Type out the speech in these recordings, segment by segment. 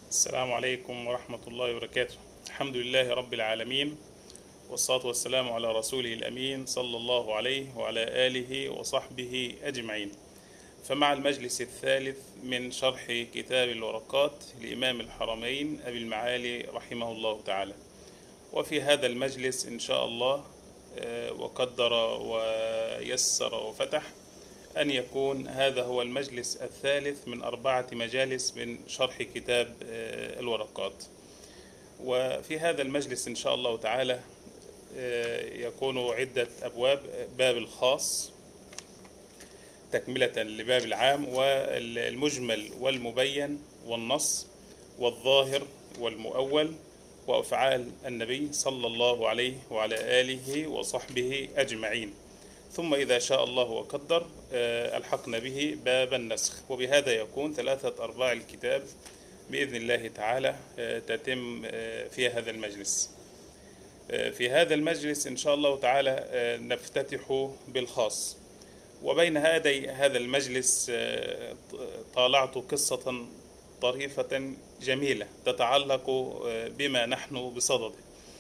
السلام عليكم ورحمة الله وبركاته الحمد لله رب العالمين والصلاة والسلام على رسوله الأمين صلى الله عليه وعلى آله وصحبه أجمعين فمع المجلس الثالث من شرح كتاب الورقات لإمام الحرمين أبي المعالي رحمه الله تعالى وفي هذا المجلس إن شاء الله آه، وقدر ويسر وفتح أن يكون هذا هو المجلس الثالث من أربعة مجالس من شرح كتاب آه، الورقات وفي هذا المجلس إن شاء الله تعالى آه، يكون عدة أبواب باب الخاص تكملة لباب العام والمجمل والمبين والنص والظاهر والمؤول وأفعال النبي صلى الله عليه وعلى آله وصحبه أجمعين ثم إذا شاء الله وقدر آه، ألحقنا به باب النسخ وبهذا يكون ثلاثة أرباع الكتاب بإذن الله تعالى آه، تتم آه، في هذا المجلس آه، في هذا المجلس إن شاء الله تعالى آه، نفتتح بالخاص وبين هذي هذا المجلس آه، طالعت قصة طريفة جميلة تتعلق آه، بما نحن بصدده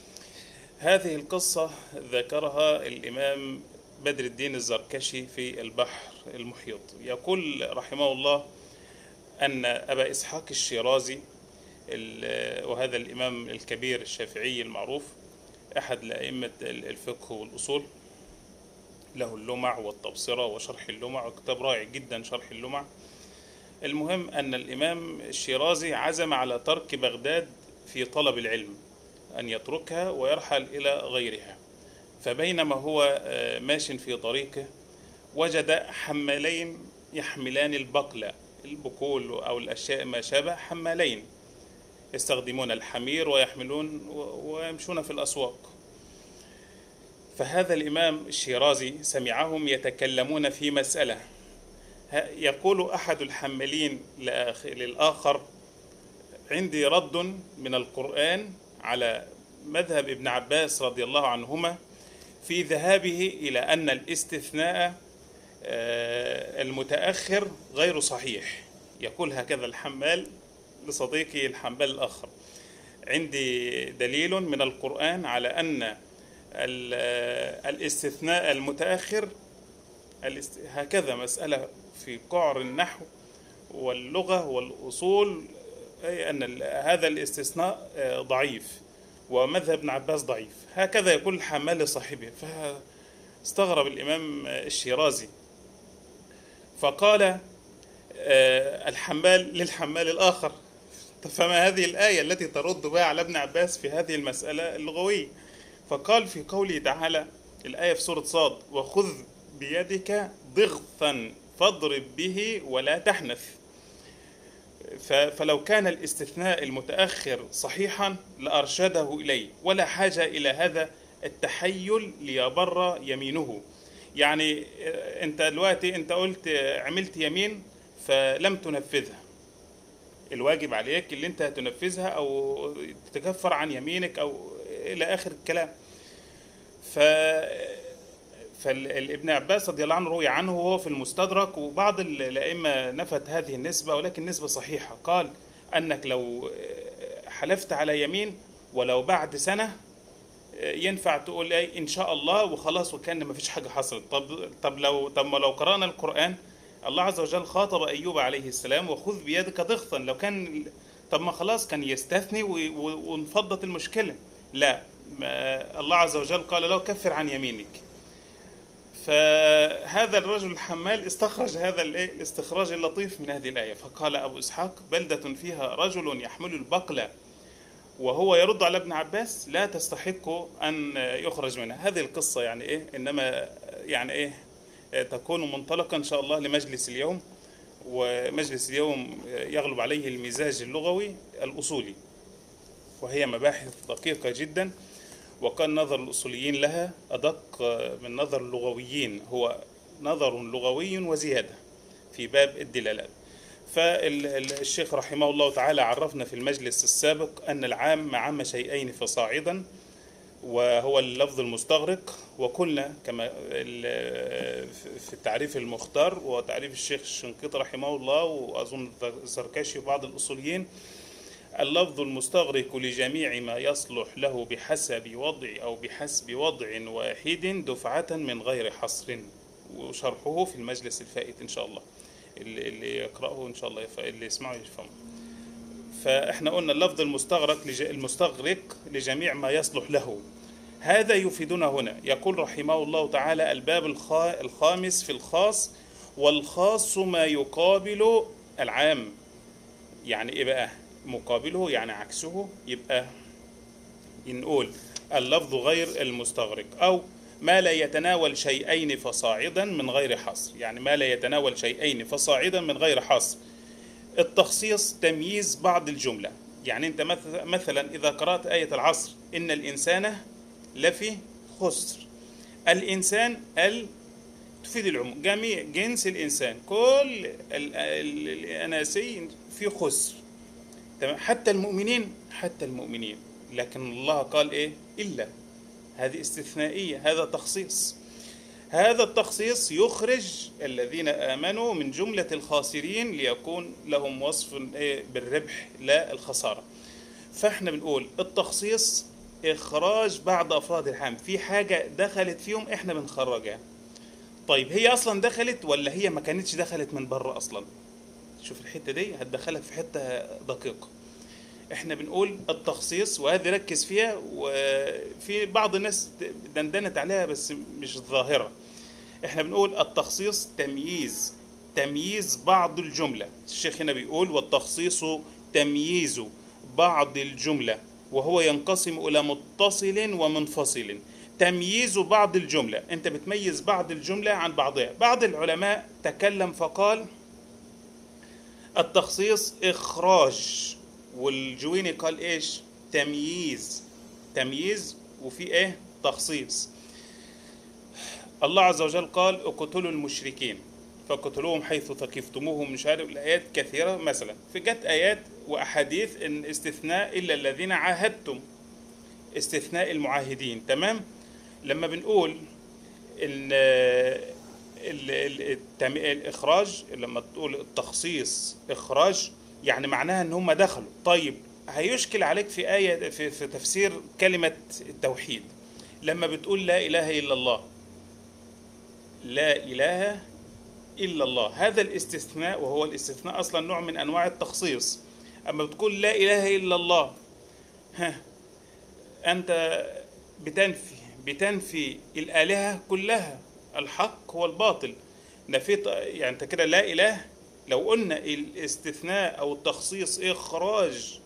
هذه القصة ذكرها الإمام بدر الدين الزركشي في البحر المحيط يقول رحمه الله أن أبا إسحاق الشيرازي ال- وهذا الإمام الكبير الشافعي المعروف أحد لأئمة الفقه والأصول له اللمع والتبصرة وشرح اللمع وكتاب رائع جدا شرح اللمع المهم أن الإمام الشيرازي عزم على ترك بغداد في طلب العلم أن يتركها ويرحل إلى غيرها فبينما هو آه، ماش في طريقه وجد حمالين يحملان البقلة البقول أو الأشياء ما شابه حمالين يستخدمون الحمير ويحملون و- ويمشون في الأسواق فهذا الإمام الشيرازي سمعهم يتكلمون في مسألة ه- يقول أحد الحمالين لآخ- للآخر عندي رد من القرآن على مذهب ابن عباس رضي الله عنهما في ذهابه إلى أن الاستثناء آه، المتأخر غير صحيح يقول هكذا الحمال لصديقه الحنبل الآخر عندي دليل من القرآن على أن ال- آه، الاستثناء المتأخر الاست- هكذا مسألة في قعر النحو واللغة والأصول أي أن ال- هذا الاستثناء آه، ضعيف ومذهب ابن عباس ضعيف هكذا يقول الحمال لصاحبه فاستغرب الإمام الشيرازي فقال آه، الحمال للحمال الآخر فما هذه الآية التي ترد بها على ابن عباس في هذه المسألة اللغوية فقال في قوله تعالى الآية في سورة صاد وخذ بيدك ضغثا فاضرب به ولا تحنث ف- فلو كان الاستثناء المتأخر صحيحا لأرشده إليه ولا حاجة إلى هذا التحيل ليبر يمينه يعني آه، انت دلوقتي انت قلت آه، عملت يمين فلم تنفذها الواجب عليك اللي انت هتنفذها او تتكفر عن يمينك او الى اخر الكلام ف فالابن عباس رضي الله عنه روي عنه وهو في المستدرك وبعض ال- الائمه نفت هذه النسبه ولكن نسبه صحيحه قال انك لو حلفت على يمين ولو بعد سنه ينفع تقول ايه ان شاء الله وخلاص وكان ما فيش حاجه حصلت طب طب لو طب ما لو قرانا القران الله عز وجل خاطب ايوب عليه السلام وخذ بيدك ضغطا لو كان طب ما خلاص كان يستثني و- و- وانفضت المشكله لا ما الله عز وجل قال له كفر عن يمينك فهذا الرجل الحمال استخرج هذا الايه الاستخراج اللطيف من هذه الايه فقال ابو اسحاق بلده فيها رجل يحمل البقله وهو يرد على ابن عباس لا تستحق ان يخرج منها هذه القصه يعني ايه انما يعني ايه تكون منطلقا ان شاء الله لمجلس اليوم ومجلس اليوم يغلب عليه المزاج اللغوي الاصولي وهي مباحث دقيقه جدا وكان نظر الأصوليين لها أدق من نظر اللغويين هو نظر لغوي وزيادة في باب الدلالات فالشيخ رحمه الله تعالى عرفنا في المجلس السابق أن العام عم شيئين فصاعدا وهو اللفظ المستغرق وقلنا كما ال- في التعريف المختار وتعريف الشيخ الشنقيطي رحمه الله وأظن الزركشي وبعض الأصوليين اللفظ المستغرق لجميع ما يصلح له بحسب وضع أو بحسب وضع واحد دفعة من غير حصر وشرحه في المجلس الفائت إن شاء الله اللي اللي يقرأه إن شاء الله يف... اللي يسمعه يفهمه فإحنا قلنا اللفظ المستغرق لج... المستغرق لجميع ما يصلح له هذا يفيدنا هنا يقول رحمه الله تعالى الباب الخا... الخامس في الخاص والخاص ما يقابل العام يعني ايه بقى مقابله يعني عكسه يبقى نقول اللفظ غير المستغرق او ما لا يتناول شيئين فصاعدا من غير حصر يعني ما لا يتناول شيئين فصاعدا من غير حصر التخصيص تمييز بعض الجملة يعني انت مث- مثلا اذا قرأت آية العصر ان الانسان لفي خسر الانسان ال تفيد العموم جميع جنس الانسان كل ال- ال- الاناسي في خسر تمام حتى المؤمنين حتى المؤمنين لكن الله قال ايه الا هذه استثنائيه هذا تخصيص هذا التخصيص يخرج الذين امنوا من جمله الخاسرين ليكون لهم وصف إيه بالربح لا الخساره فاحنا بنقول التخصيص اخراج بعض افراد العام في حاجه دخلت فيهم احنا بنخرجها طيب هي اصلا دخلت ولا هي ما كانتش دخلت من بره اصلا شوف الحته دي هتدخلك في حته دقيقه احنا بنقول التخصيص وهذه ركز فيها وفي بعض الناس دندنت عليها بس مش ظاهره احنا بنقول التخصيص تمييز تمييز بعض الجمله الشيخ هنا بيقول والتخصيص تمييز بعض الجمله وهو ينقسم الى متصل ومنفصل تمييز بعض الجمله انت بتميز بعض الجمله عن بعضها بعض العلماء تكلم فقال التخصيص اخراج والجويني قال ايش تمييز تمييز وفي ايه تخصيص الله عز وجل قال اقتلوا المشركين فاقتلوهم حيث ثقفتموهم مش عارف الايات كثيره مثلا في جت ايات واحاديث ان استثناء الا الذين عاهدتم استثناء المعاهدين تمام لما بنقول ان ال- ال- التم- الاخراج لما تقول التخصيص اخراج يعني معناها ان هم دخلوا طيب هيشكل عليك في ايه في, في تفسير كلمه التوحيد لما بتقول لا اله الا الله لا اله الا الله هذا الاستثناء وهو الاستثناء اصلا نوع من انواع التخصيص اما بتقول لا اله الا الله ها انت بتنفي بتنفي الالهه كلها الحق هو الباطل نفيت يعني انت كده لا اله لو قلنا الاستثناء او التخصيص اخراج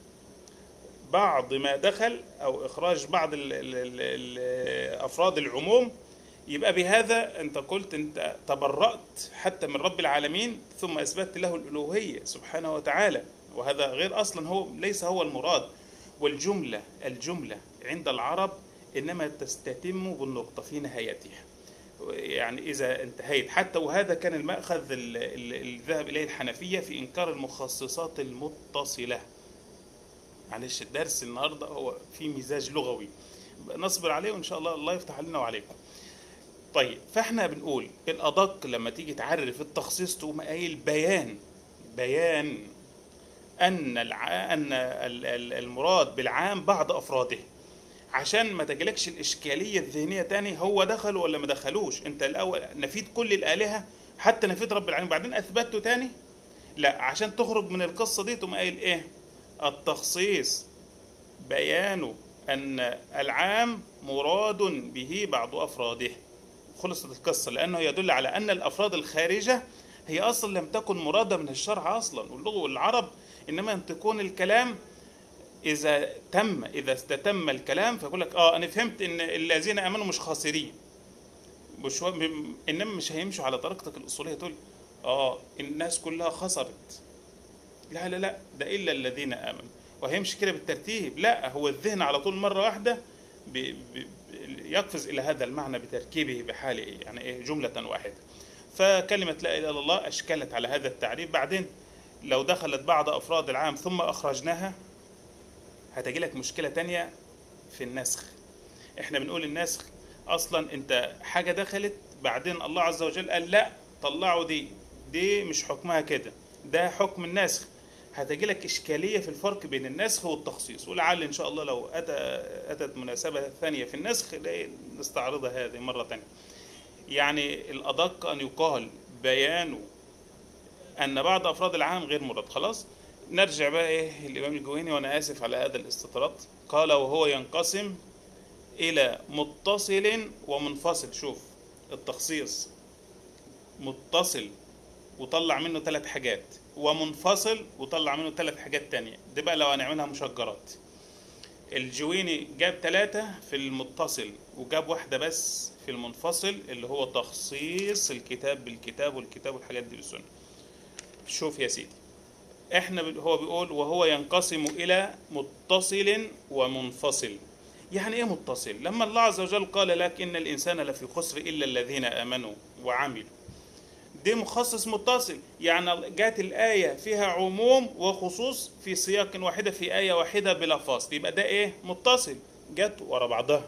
بعض ما دخل او اخراج بعض ال ال ال ال افراد العموم يبقى بهذا انت قلت انت تبرأت حتى من رب العالمين ثم اثبتت له الالوهيه سبحانه وتعالى وهذا غير اصلا هو ليس هو المراد والجمله الجمله عند العرب انما تستتم بالنقطه في نهايتها يعني إذا انتهيت حتى وهذا كان المأخذ ال- ال- اللي ذهب إليه الحنفية في إنكار المخصصات المتصلة معلش الدرس النهاردة هو في مزاج لغوي نصبر عليه وإن شاء الله الله يفتح علينا وعليكم طيب فاحنا بنقول الأدق لما تيجي تعرف التخصيص تقوم قايل بيان بيان أن الع... أن ال- ال- المراد بالعام بعض أفراده عشان ما تجيلكش الاشكاليه الذهنيه تاني هو دخل ولا ما دخلوش انت الاول نفيت كل الالهه حتى نفيت رب العالمين بعدين اثبته تاني لا عشان تخرج من القصه دي تقوم قايل ايه التخصيص بيان ان العام مراد به بعض افراده خلصت القصه لانه يدل على ان الافراد الخارجه هي اصلا لم تكن مراده من الشرع اصلا واللغه والعرب انما ينطقون الكلام اذا تم اذا استتم الكلام فيقول لك اه انا فهمت ان الذين امنوا مش خاسرين مش هو- م- انما مش هيمشوا على طريقتك الاصوليه تقول اه الناس كلها خسرت لا لا لا ده الا الذين امنوا وهيمشي كده بالترتيب لا هو الذهن على طول مره واحده ب- ب- يقفز الى هذا المعنى بتركيبه بحاله يعني ايه جمله واحده فكلمه لا اله الا الله اشكلت على هذا التعريف بعدين لو دخلت بعض افراد العام ثم اخرجناها هتجي لك مشكلة تانية في النسخ احنا بنقول النسخ اصلا انت حاجة دخلت بعدين الله عز وجل قال لا طلعوا دي دي مش حكمها كده ده حكم النسخ هتجي لك إشكالية في الفرق بين النسخ والتخصيص ولعل إن شاء الله لو أتى أتت مناسبة ثانية في النسخ لا- نستعرضها هذه مرة ثانية يعني الأدق أن يقال بيان أن بعض أفراد العام غير مراد خلاص نرجع بقى إيه الإمام الجويني وأنا آسف على هذا الاستطراد قال وهو ينقسم إلى متصل ومنفصل شوف التخصيص متصل وطلع منه ثلاث حاجات ومنفصل وطلع منه ثلاث حاجات تانية دي بقى لو هنعملها مشجرات الجويني جاب ثلاثة في المتصل وجاب واحدة بس في المنفصل اللي هو تخصيص الكتاب بالكتاب والكتاب والحاجات دي بالسنة شوف يا سيدي احنا بن- هو بيقول وهو ينقسم الى متصل ومنفصل يعني ايه متصل لما الله عز وجل قال لك ان الانسان لفي خسر الا الذين امنوا وعملوا دي مخصص متصل يعني جات الآية فيها عموم وخصوص في سياق واحدة في آية واحدة بلا فاصل يبقى ده إيه متصل جت ورا بعضها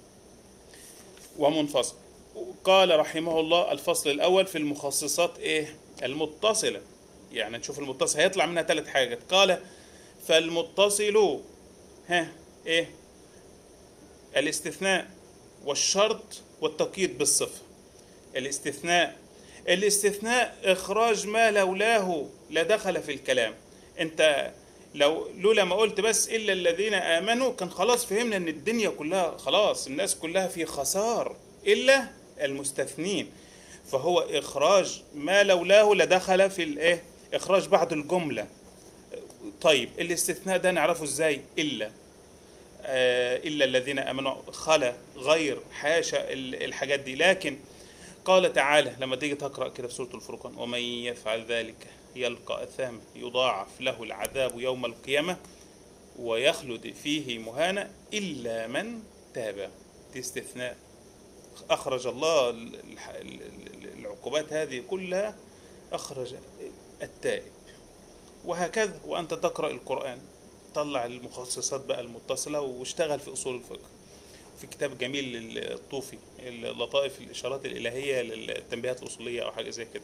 ومنفصل قال رحمه الله الفصل الأول في المخصصات إيه المتصلة يعني نشوف المتصل هيطلع منها ثلاث حاجات قال فالمتصل ها إيه الاستثناء والشرط والتقييد بالصفة الاستثناء الاستثناء إخراج ما لولاه لدخل في الكلام أنت لو لولا ما قلت بس إلا الذين آمنوا كان خلاص فهمنا إن الدنيا كلها خلاص الناس كلها في خسار إلا المستثنين فهو إخراج ما لولاه لدخل في الإيه إخراج بعض الجملة طيب الاستثناء ده نعرفه إزاي إلا آه، إلا الذين آمنوا خلا غير حاشا ال- الحاجات دي لكن قال تعالى لما تيجي تقرأ كده في سورة الفرقان ومن يفعل ذلك يلقى أثاما يضاعف له العذاب يوم القيامة ويخلد فيه مهانا إلا من تاب دي استثناء أخرج الله ال- الح- ال- ال- العقوبات هذه كلها أخرج التائب وهكذا وأنت تقرأ القرآن طلع المخصصات بقى المتصلة واشتغل في أصول الفقه في كتاب جميل للطوفي اللطائف الإشارات الإلهية للتنبيهات الأصولية أو حاجة زي كده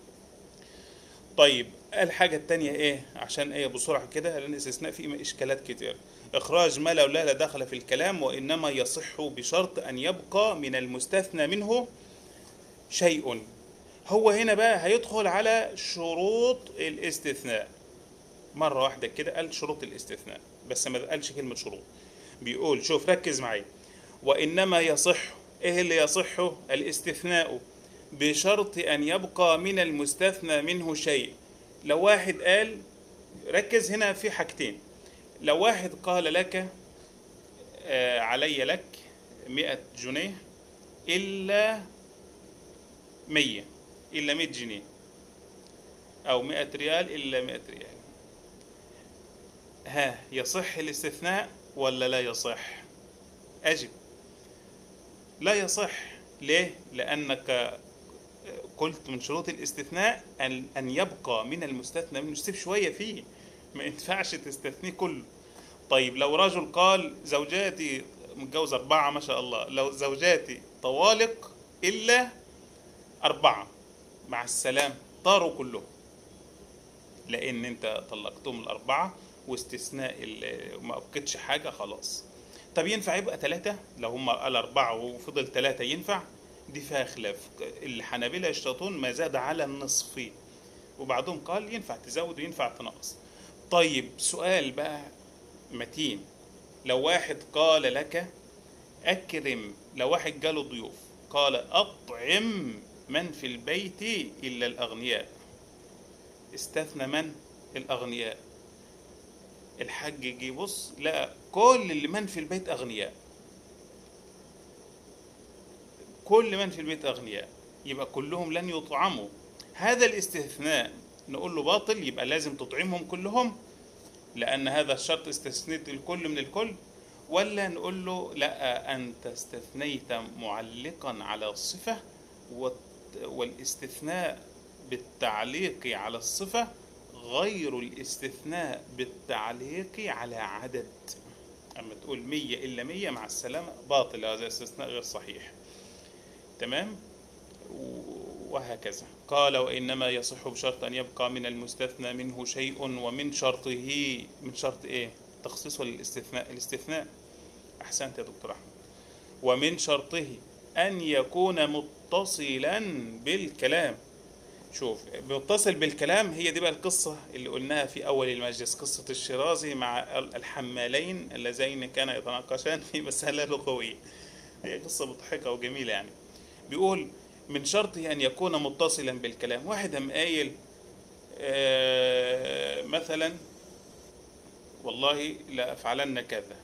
طيب الحاجة التانية إيه عشان إيه بسرعة كده لأن الاستثناء فيه إشكالات كتير إخراج ما لولا دخل في الكلام وإنما يصح بشرط أن يبقى من المستثنى منه شيء هو هنا بقى هيدخل على شروط الاستثناء مرة واحدة كده قال شروط الاستثناء بس ما قالش كلمة شروط بيقول شوف ركز معايا وإنما يصح إيه اللي يصح الاستثناء بشرط أن يبقى من المستثنى منه شيء لو واحد قال ركز هنا في حاجتين لو واحد قال لك آه، علي لك مئة جنيه إلا مية إلا مئة جنيه أو مئة ريال إلا مئة ريال ها يصح الاستثناء ولا لا يصح أجب لا يصح ليه لأنك قلت من شروط الاستثناء أن أن يبقى من المستثنى منه سيب شوية فيه ما ينفعش تستثنيه كله طيب لو رجل قال زوجاتي متجوز أربعة ما شاء الله لو زوجاتي طوالق إلا أربعة مع السلام طاروا كلهم لأن أنت طلقتهم الأربعة واستثناء ال- ما أبقتش حاجة خلاص طب ينفع يبقى ثلاثة لو هم قال أربعة وفضل ثلاثة ينفع دي فيها خلاف الحنابلة يشترطون ما زاد على النصف وبعضهم قال ينفع تزود وينفع تنقص طيب سؤال بقى متين لو واحد قال لك أكرم لو واحد جاله ضيوف قال أطعم من في البيت إلا الأغنياء استثنى من الأغنياء الحاج جه يبص لقى كل اللي من في البيت أغنياء كل من في البيت أغنياء يبقى كلهم لن يطعموا هذا الاستثناء نقول له باطل يبقى لازم تطعمهم كلهم لأن هذا الشرط استثنيت الكل من الكل ولا نقول له لا أنت استثنيت معلقا على الصفة والت- والاستثناء بالتعليق على الصفة غير الاستثناء بالتعليق على عدد أما تقول مية إلا مية مع السلامة باطل هذا استثناء غير صحيح تمام و- وهكذا قال وإنما يصح بشرط أن يبقى من المستثنى منه شيء ومن شرطه من شرط إيه تخصيص ولا الاستثناء الاستثناء أحسنت يا دكتور أحمد ومن شرطه أن يكون متصلا بالكلام شوف متصل بالكلام هي دي بقى القصة اللي قلناها في أول المجلس قصة الشرازي مع الحمالين اللذين كانا يتناقشان في مسألة لغوية هي قصة مضحكة وجميلة يعني بيقول من شرطه أن يكون متصلا بالكلام واحد قام قايل آه مثلا والله لا أفعلن كذا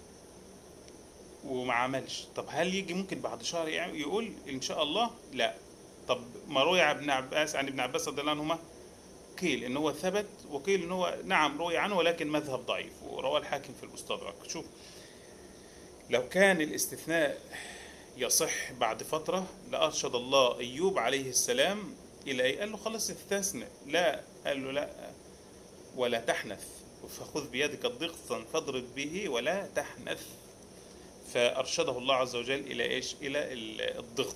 وما عملش طب هل يجي ممكن بعد شهر يعني يقول إن شاء الله لا طب ما روي عن ابن عباس عن ابن عباس رضي الله عنهما قيل ان هو ثبت وقيل ان هو نعم روي عنه ولكن مذهب ضعيف ورواه الحاكم في المستدرك شوف لو كان الاستثناء يصح بعد فترة لأرشد الله أيوب عليه السلام إلى إيه؟ قال له خلاص استثنى لا قال له لا ولا تحنث فخذ بيدك الضغطا فاضرب به ولا تحنث فأرشده الله عز وجل إلى إيش إلى الضغط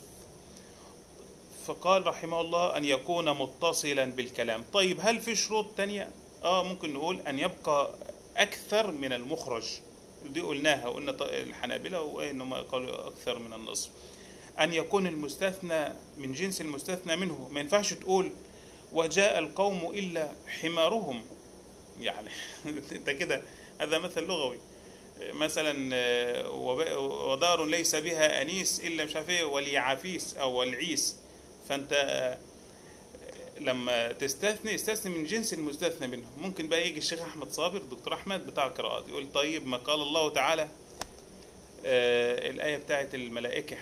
فقال رحمه الله أن يكون متصلا بالكلام طيب هل في شروط تانية آه ممكن نقول أن يبقى أكثر من المخرج دي قلناها قلنا الحنابلة وإنهم قالوا أكثر من النصف أن يكون المستثنى من جنس المستثنى منه ما ينفعش تقول وجاء القوم إلا حمارهم يعني انت كده هذا مثل لغوي مثلا ودار ليس بها أنيس إلا مش عارف ايه واليعافيس أو والعيس فأنت لما تستثني استثني من جنس المستثنى منه ممكن بقى يجي الشيخ احمد صابر دكتور احمد بتاع القراءات يقول طيب ما قال الله تعالى آه الايه بتاعت الملائكه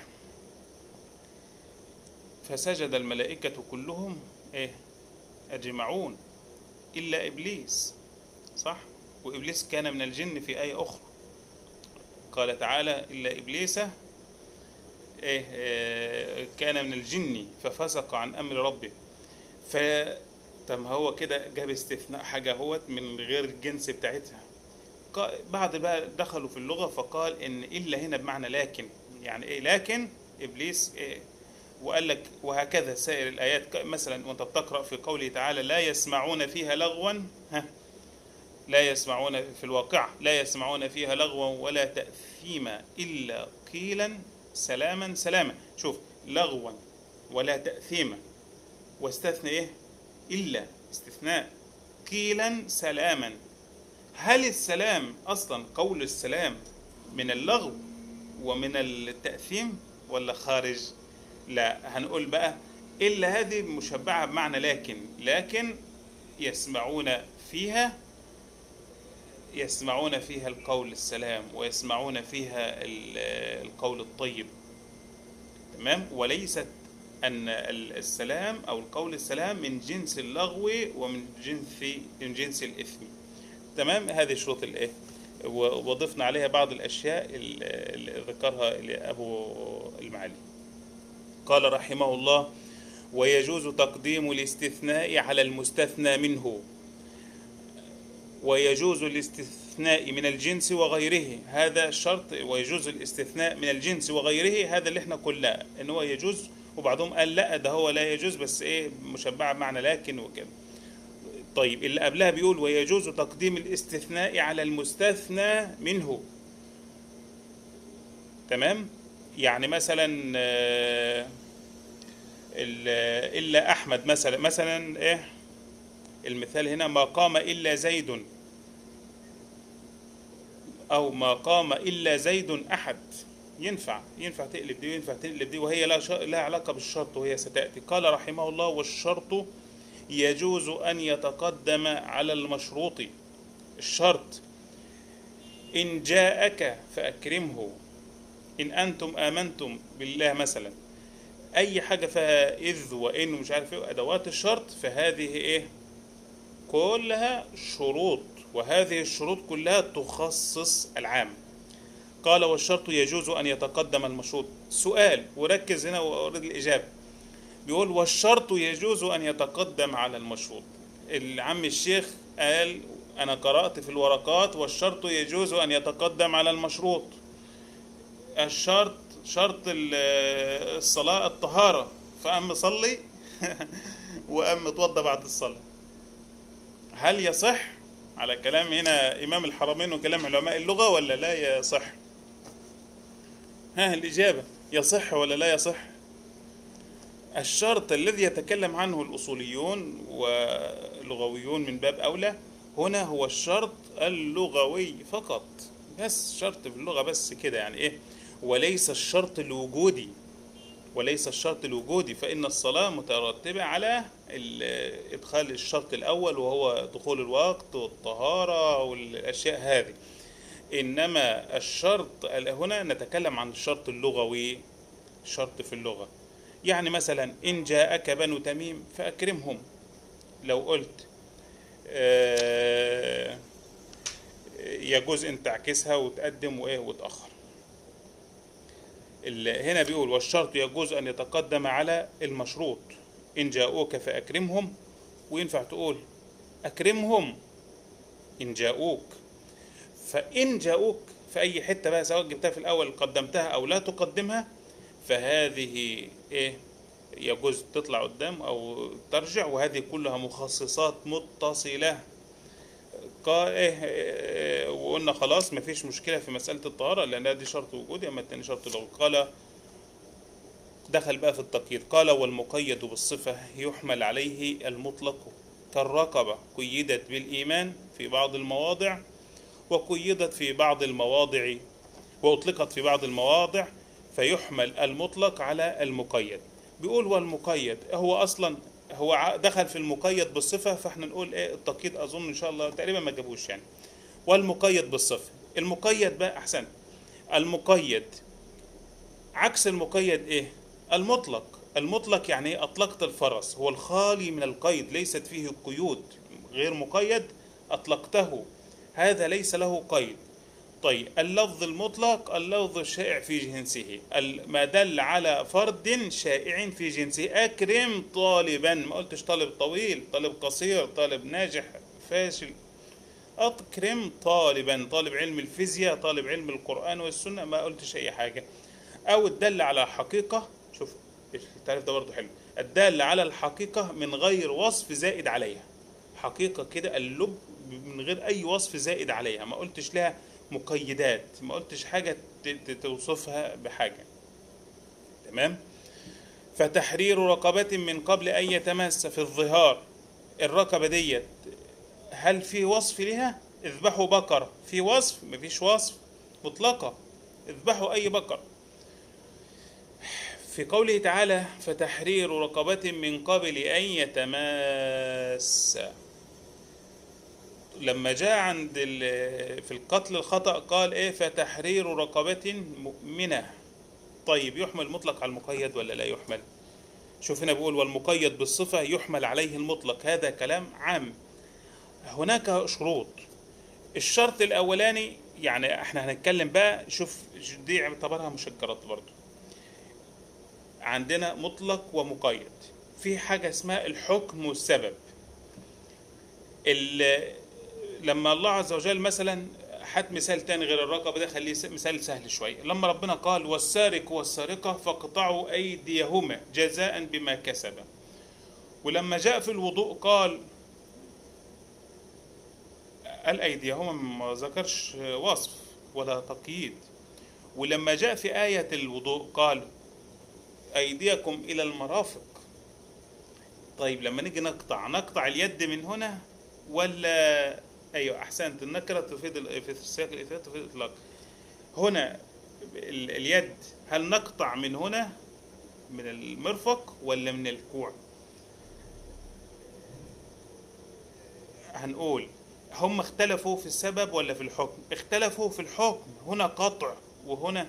فسجد الملائكه كلهم ايه اجمعون الا ابليس صح وابليس كان من الجن في ايه اخرى قال تعالى الا ابليس إيه آه كان من الجن ففسق عن امر ربه ف طب هو كده جاب استثناء حاجة هوت من غير الجنس بتاعتها بعد بقى دخلوا في اللغة فقال إن إلا هنا بمعنى لكن يعني إيه لكن إبليس إيه وقال لك وهكذا سائر الآيات مثلا وأنت بتقرأ في قوله تعالى لا يسمعون فيها لغوا ها لا يسمعون في الواقع لا يسمعون فيها لغوا ولا تأثيما إلا قيلا سلاما سلاما شوف لغوا ولا تأثيما واستثنى ايه الا استثناء قيلا سلاما هل السلام اصلا قول السلام من اللغو ومن التاثيم ولا خارج لا هنقول بقى الا هذه مشبعه بمعنى لكن لكن يسمعون فيها يسمعون فيها القول السلام ويسمعون فيها القول الطيب تمام وليست أن السلام أو القول السلام من جنس اللغو ومن جنس من جنس الإثم تمام هذه الشروط الإيه وضفنا عليها بعض الأشياء اللي ذكرها أبو المعالي قال رحمه الله ويجوز تقديم الاستثناء على المستثنى منه ويجوز الاستثناء من الجنس وغيره هذا الشرط ويجوز الاستثناء من الجنس وغيره هذا اللي احنا قلناه ان هو يجوز وبعضهم قال لا ده هو لا يجوز بس ايه مشبعه بمعنى لكن وكده طيب اللي قبلها بيقول ويجوز تقديم الاستثناء على المستثنى منه تمام يعني مثلا آه الا احمد مثلا مثلا ايه المثال هنا ما قام الا زيد او ما قام الا زيد احد ينفع ينفع تقلب دي وينفع تقلب دي وهي لا ش... لها علاقة بالشرط وهي ستأتي قال رحمه الله والشرط يجوز أن يتقدم على المشروط الشرط إن جاءك فأكرمه إن أنتم آمنتم بالله مثلا أي حاجة فيها إذ وإن ومش عارف إيه أدوات الشرط فهذه إيه كلها شروط وهذه الشروط كلها تخصص العام قال والشرط يجوز أن يتقدم المشروط سؤال وركز هنا وأريد الإجابة بيقول والشرط يجوز أن يتقدم على المشروط العم الشيخ قال أنا قرأت في الورقات والشرط يجوز أن يتقدم على المشروط الشرط شرط الصلاة الطهارة فأما صلي وقام متوضى بعد الصلاة هل يصح على كلام هنا إمام الحرمين وكلام علماء اللغة ولا لا يصح ها الإجابة يصح ولا لا يصح الشرط الذي يتكلم عنه الأصوليون واللغويون من باب أولى هنا هو الشرط اللغوي فقط بس شرط في اللغة بس كده يعني إيه وليس الشرط الوجودي وليس الشرط الوجودي فإن الصلاة مترتبة على ال- إدخال الشرط الأول وهو دخول الوقت والطهارة والأشياء هذه إنما الشرط هنا نتكلم عن الشرط اللغوي شرط في اللغة يعني مثلا إن جاءك بنو تميم فأكرمهم لو قلت آه، يجوز أن تعكسها وتقدم وإيه وتأخر ال- هنا بيقول والشرط يجوز أن يتقدم على المشروط إن جاءوك فأكرمهم وينفع تقول أكرمهم إن جاءوك فإن جاءوك في أي حتة بقى سواء جبتها في الأول قدمتها أو لا تقدمها فهذه إيه يجوز تطلع قدام أو ترجع وهذه كلها مخصصات متصلة قال إيه إيه، وقلنا خلاص مفيش مشكلة في مسألة الطهارة لأن دي شرط وجودي أما التاني شرط لغوي قال دخل بقى في التقييد قال والمقيد بالصفة يحمل عليه المطلق كالرقبة قيدت بالإيمان في بعض المواضع وقيدت في بعض المواضع وأطلقت في بعض المواضع فيحمل المطلق على المقيد بيقول والمقيد هو أصلا هو ع- دخل في المقيد بالصفة فاحنا نقول ايه التقييد أظن إن شاء الله تقريبا ما جابوش يعني والمقيد بالصفة المقيد بقى أحسن المقيد عكس المقيد ايه المطلق المطلق يعني ايه اطلقت الفرس هو الخالي من القيد ليست فيه قيود غير مقيد اطلقته هذا ليس له قيد طيب اللفظ المطلق اللفظ الشائع في جنسه ال- ما دل على فرد شائع في جنسه اكرم طالبا ما قلتش طالب طويل طالب قصير طالب ناجح فاشل أكرم طالبا طالب علم الفيزياء طالب علم القرآن والسنة ما قلتش أي حاجة أو الدل على حقيقة شوف التعريف ده برضه حلو الدال على الحقيقة من غير وصف زائد عليها حقيقة كده اللب من غير أي وصف زائد عليها ما قلتش لها مقيدات ما قلتش حاجة ت- ت- توصفها بحاجة تمام فتحرير رقبة من قبل أن يتمس في الظهار الرقبة ديت هل في وصف لها اذبحوا بقرة في وصف مفيش وصف مطلقة اذبحوا أي بقرة في قوله تعالى فتحرير رقبة من قبل أن يتماس لما جاء عند ال- في القتل الخطأ قال ايه فتحرير رقبة مؤمنة طيب يحمل مطلق على المقيد ولا لا يحمل شوف هنا بيقول والمقيد بالصفة يحمل عليه المطلق هذا كلام عام هناك شروط الشرط الأولاني يعني احنا هنتكلم بقى شوف دي اعتبرها مشجرات برضو عندنا مطلق ومقيد في حاجة اسمها الحكم والسبب ال- لما الله عز وجل مثلا حد مثال تاني غير الرقبة ده خليه س- مثال سهل شوية لما ربنا قال والسارق والسارقة فاقطعوا أيديهما جزاء بما كسبا ولما جاء في الوضوء قال قال أيديهما ما ذكرش وصف ولا تقييد ولما جاء في آية الوضوء قال أيديكم إلى المرافق طيب لما نيجي نقطع نقطع اليد من هنا ولا أيوة أحسنت النكرة تفيد ال- في السياق الإثبات تفيد الإطلاق هنا ال- اليد هل نقطع من هنا من المرفق ولا من الكوع هنقول هم اختلفوا في السبب ولا في الحكم اختلفوا في الحكم هنا قطع وهنا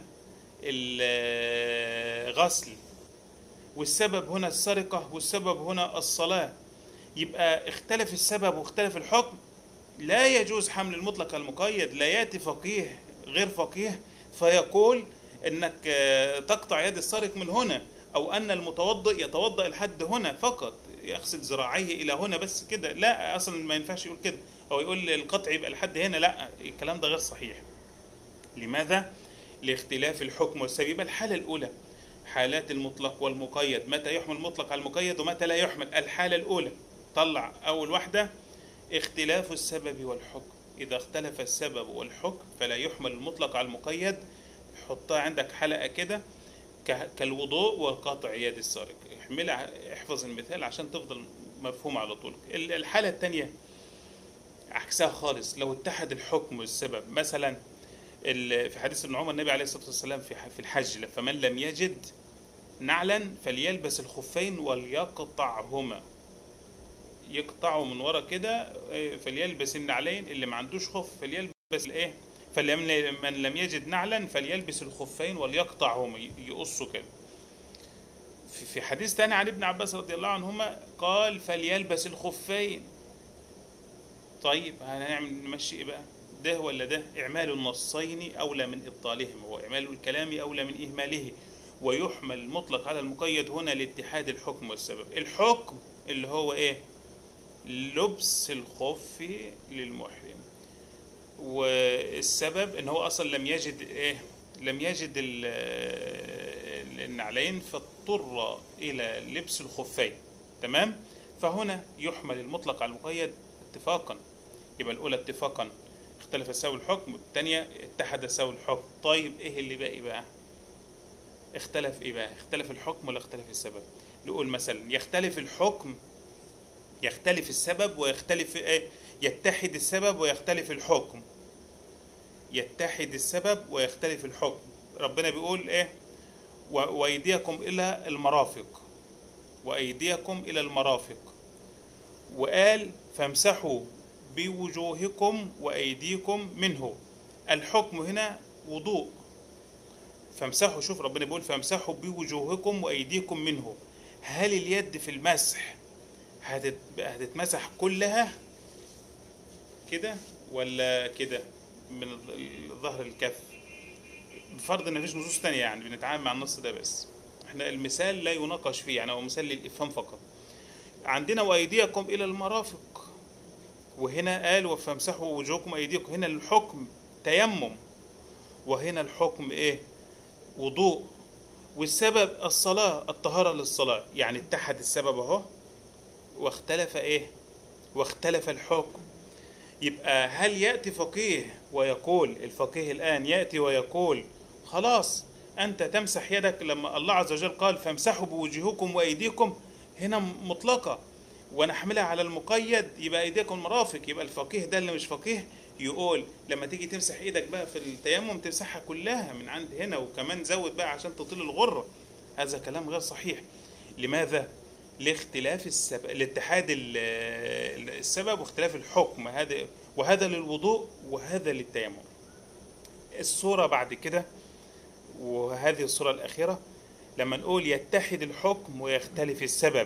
الغسل والسبب هنا السرقة والسبب هنا الصلاة يبقى اختلف السبب واختلف الحكم لا يجوز حمل المطلق على المقيد لا يأتي فقيه غير فقيه فيقول انك آه، تقطع يد السارق من هنا او ان المتوضئ يتوضأ لحد هنا فقط يغسل ذراعيه الى هنا بس كده لا اصلا ما ينفعش يقول كده او يقول القطع يبقى لحد هنا لا الكلام ده غير صحيح لماذا لاختلاف الحكم والسبب يبقى الحالة الأولى حالات المطلق والمقيد متى يحمل المطلق على المقيد ومتى لا يحمل الحالة الأولى طلع أول واحدة اختلاف السبب والحكم إذا اختلف السبب والحكم فلا يحمل المطلق على المقيد حطها عندك حلقة كده ك- كالوضوء وقطع يد السارق احملها احفظ المثال عشان تفضل مفهوم على طول ال- الحالة التانية عكسها خالص لو اتحد الحكم والسبب مثلا ال- في حديث ابن عمر النبي عليه الصلاة والسلام في ح- في الحج فمن لم يجد نعلا فليلبس الخفين وليقطعهما يقطعوا من ورا كده إيه، فليلبس النعلين اللي ما عندوش خف فليلبس الايه فلمن من لم يجد نعلا فليلبس الخفين وليقطعهما ي- يقصوا كده في- في حديث تاني عن ابن عباس رضي الله عنهما قال فليلبس الخفين طيب هنعمل نمشي ايه بقى ده ولا ده اعمال النصين اولى من ابطالهما واعمال الكلام اولى من اهماله ويحمل المطلق على المقيد هنا لاتحاد الحكم والسبب الحكم اللي هو ايه لبس الخف للمحرم والسبب ان هو اصلا لم يجد ايه لم يجد ال- النعلين فاضطر الى لبس الخفين تمام فهنا يحمل المطلق على المقيد اتفاقا يبقى الاولى اتفاقا اختلف السبب الحكم الثانيه اتحد السبب الحكم طيب ايه اللي باقي بقى اختلف ايه بقى اختلف الحكم ولا اختلف السبب نقول مثلا يختلف الحكم يختلف السبب ويختلف ايه يتحد السبب ويختلف الحكم يتحد السبب ويختلف الحكم ربنا بيقول ايه و- وايديكم الى المرافق وايديكم الى المرافق وقال فامسحوا بوجوهكم وايديكم منه الحكم هنا وضوء فامسحوا شوف ربنا بيقول فامسحوا بوجوهكم وايديكم منه هل اليد في المسح هتت... هتتمسح كلها كده ولا كده من ال- ظهر الكف بفرض ان مفيش نصوص تانية يعني بنتعامل مع النص ده بس احنا المثال لا يناقش فيه يعني هو مثال للافهام فقط عندنا وايديكم الى المرافق وهنا قال فامسحوا وجوهكم وايديكم هنا الحكم تيمم وهنا الحكم ايه وضوء والسبب الصلاة الطهارة للصلاة يعني اتحد السبب اهو واختلف ايه واختلف الحكم يبقى هل يأتي فقيه ويقول الفقيه الآن يأتي ويقول خلاص أنت تمسح يدك لما الله عز وجل قال فامسحوا بوجوهكم وأيديكم هنا مطلقة ونحملها على المقيد يبقى أيديكم مرافق يبقى الفقيه ده اللي مش فقيه يقول لما تيجي تمسح ايدك بقى في التيمم تمسحها كلها من عند هنا وكمان زود بقى عشان تطيل الغرة هذا كلام غير صحيح لماذا؟ لاختلاف السبب لاتحاد ال- ال- السبب واختلاف الحكم هذا وهذا للوضوء وهذا للتيمم الصورة بعد كده وهذه الصورة الأخيرة لما نقول يتحد الحكم ويختلف السبب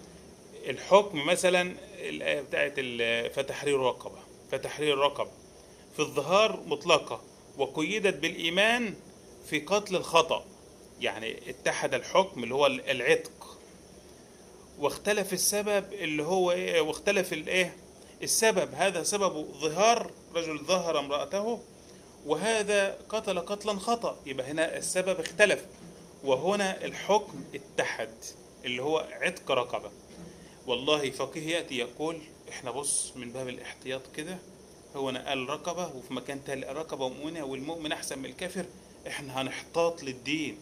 الحكم مثلا الآية بتاعت ال- فتحرير رقبة فتحرير رقبة في الظهار مطلقة وقيدت بالإيمان في قتل الخطأ يعني اتحد الحكم اللي هو العتق واختلف السبب اللي هو ايه واختلف الايه السبب هذا سبب ظهار رجل ظهر امرأته وهذا قتل قتلا خطأ يبقى هنا السبب اختلف وهنا الحكم اتحد اللي هو عتق رقبة والله فقيه يأتي يقول احنا بص من باب الاحتياط كده هو نقل رقبة وفي مكان تاني رقبة مؤمنة والمؤمن أحسن من الكافر احنا هنحتاط للدين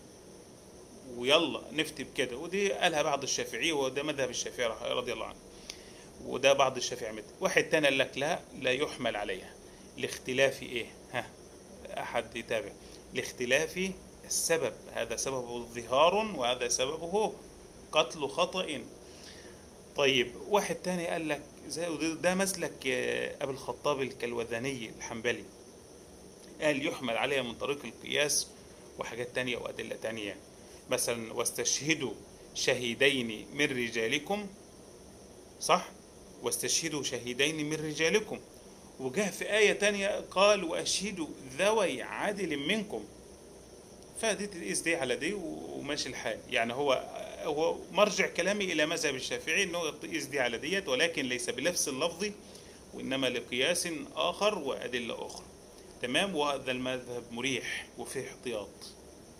ويلا نفتي بكده ودي قالها بعض الشافعية وده مذهب الشافعي رضي الله عنه وده بعض الشافعي مثل واحد تاني قال لك لا لا يحمل عليها لاختلاف ايه ها احد يتابع لاختلاف السبب هذا سببه ظهار وهذا سببه قتل خطأ طيب واحد تاني قال لك زي ده مسلك آه، ابي الخطاب الكلوذاني الحنبلي قال يحمل عليها من طريق القياس وحاجات تانية وأدلة تانية مثلا واستشهدوا شهيدين من رجالكم صح واستشهدوا شهيدين من رجالكم وجاء في آية تانية قال وأشهدوا ذوي عدل منكم فدي تقيس دي على دي وماشي الحال يعني هو هو مرجع كلامي إلى مذهب الشافعي إنه يقيس دي على ديت ولكن ليس بنفس اللفظ وإنما لقياس آخر وأدلة أخرى تمام وهذا المذهب مريح وفيه احتياط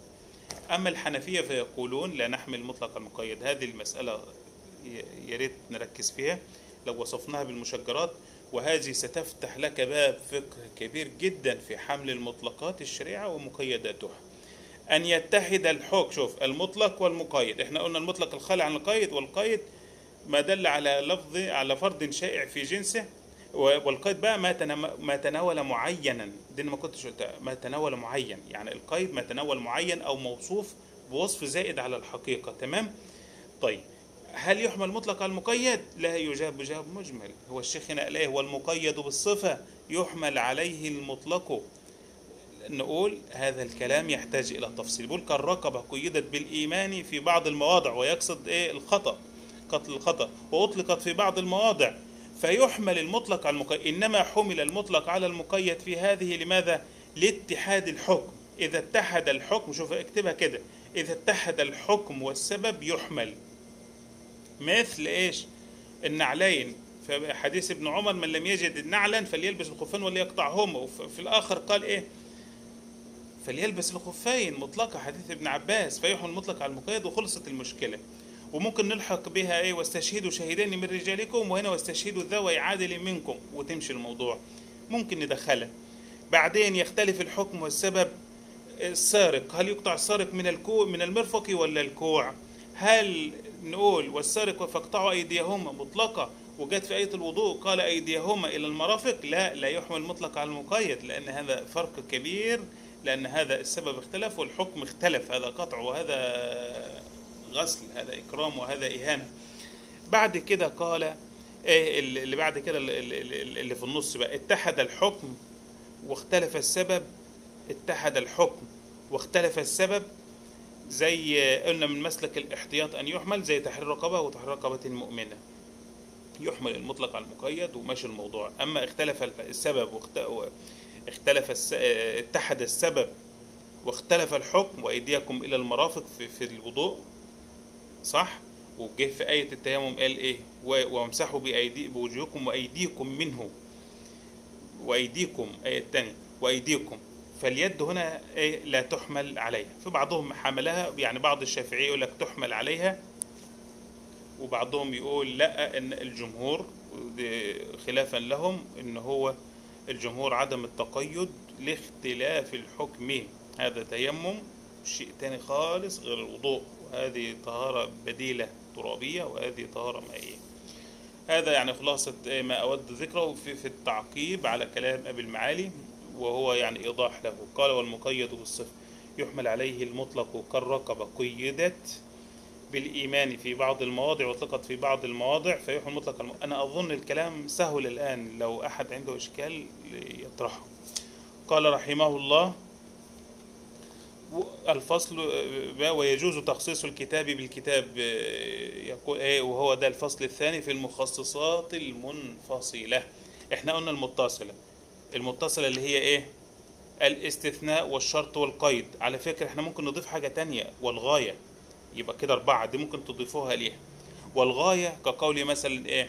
أما الحنفية فيقولون لا نحمل مطلق المقيد هذه المسألة ي- يا ريت نركز فيها لو وصفناها بالمشجرات وهذه ستفتح لك باب فقه كبير جدا في حمل المطلقات الشريعة ومقيداتها أن يتحد الحكم شوف المطلق والمقيد احنا قلنا المطلق الخالي عن القيد والقيد ما دل على لفظ على فرد شائع في جنسه و- والقيد بقى ما تنم- ما تناول معينا دي أنا ما كنتش قلتها ما تناول معين يعني القيد ما تناول معين او موصوف بوصف زائد على الحقيقه تمام طيب هل يحمل مطلق على المقيد لا يجاب بجواب مجمل هو الشيخ هنا قال ايه والمقيد بالصفه يحمل عليه المطلق نقول هذا الكلام يحتاج الى تفصيل بيقول كالرقبه قيدت بالايمان في بعض المواضع ويقصد ايه الخطا قتل الخطا واطلقت في بعض المواضع فيحمل المطلق على المقيد انما حمل المطلق على المقيد في هذه لماذا لاتحاد الحكم اذا اتحد الحكم شوف اكتبها كده اذا اتحد الحكم والسبب يحمل مثل ايش النعلين في حديث ابن عمر من لم يجد نعلا فليلبس الخفين وليقطعهما وفي الاخر قال ايه فليلبس الخفين مطلقة حديث ابن عباس فيحمل المطلق على المقيد وخلصت المشكلة وممكن نلحق بها ايه واستشهدوا شهيدين من رجالكم وهنا واستشهدوا ذوي عادل منكم وتمشي الموضوع ممكن ندخلها بعدين يختلف الحكم والسبب السارق هل يقطع السارق من الكوع من المرفق ولا الكوع هل نقول والسارق فاقطعوا ايديهما مطلقه وجت في آية الوضوء قال أيديهما إلى المرافق لا لا يحمل مطلق على المقيد لأن هذا فرق كبير لأن هذا السبب اختلف والحكم اختلف هذا قطع وهذا غسل هذا إكرام وهذا إهانة بعد كده قال ايه اللي بعد كده اللي- اللي اللي في النص بقى اتحد الحكم واختلف السبب اتحد الحكم واختلف السبب زي قلنا من مسلك الاحتياط ان يحمل زي تحرير رقبه وتحرير رقبه مؤمنه يحمل المطلق على المقيد وماشي الموضوع اما اختلف السبب واخت- اختلف الس... اتحد السبب واختلف الحكم وايديكم الى المرافق في, في الوضوء صح وجه في آية التيمم قال إيه و- وامسحوا بأيدي بوجوهكم وأيديكم منه وأيديكم آية الثانية وأيديكم فاليد هنا إيه لا تحمل عليها في بعضهم حملها يعني بعض الشافعية يقول لك تحمل عليها وبعضهم يقول لا ان الجمهور ودي خلافا لهم ان هو الجمهور عدم التقيد لاختلاف الحكم هذا تيمم شيء تاني خالص غير الوضوء وهذه طهارة بديلة ترابية وهذه طهارة مائية هذا يعني خلاصة ما أود ذكره في, في التعقيب على كلام أبي المعالي وهو يعني إيضاح له قال والمقيد بالصفة يحمل عليه المطلق كالرقبة قيدت بالإيمان في بعض المواضع واطلقت في بعض المواضع فيحمل مطلق الم... أنا أظن الكلام سهل الآن لو أحد عنده إشكال يطرحه قال رحمه الله الفصل ويجوز تخصيص الكتاب بالكتاب يقول ايه وهو ده الفصل الثاني في المخصصات المنفصلة احنا قلنا المتصلة المتصلة اللي هي ايه الاستثناء والشرط والقيد على فكرة احنا ممكن نضيف حاجة تانية والغاية يبقى كده أربعة دي ممكن تضيفوها ليها والغاية كقول مثلا إيه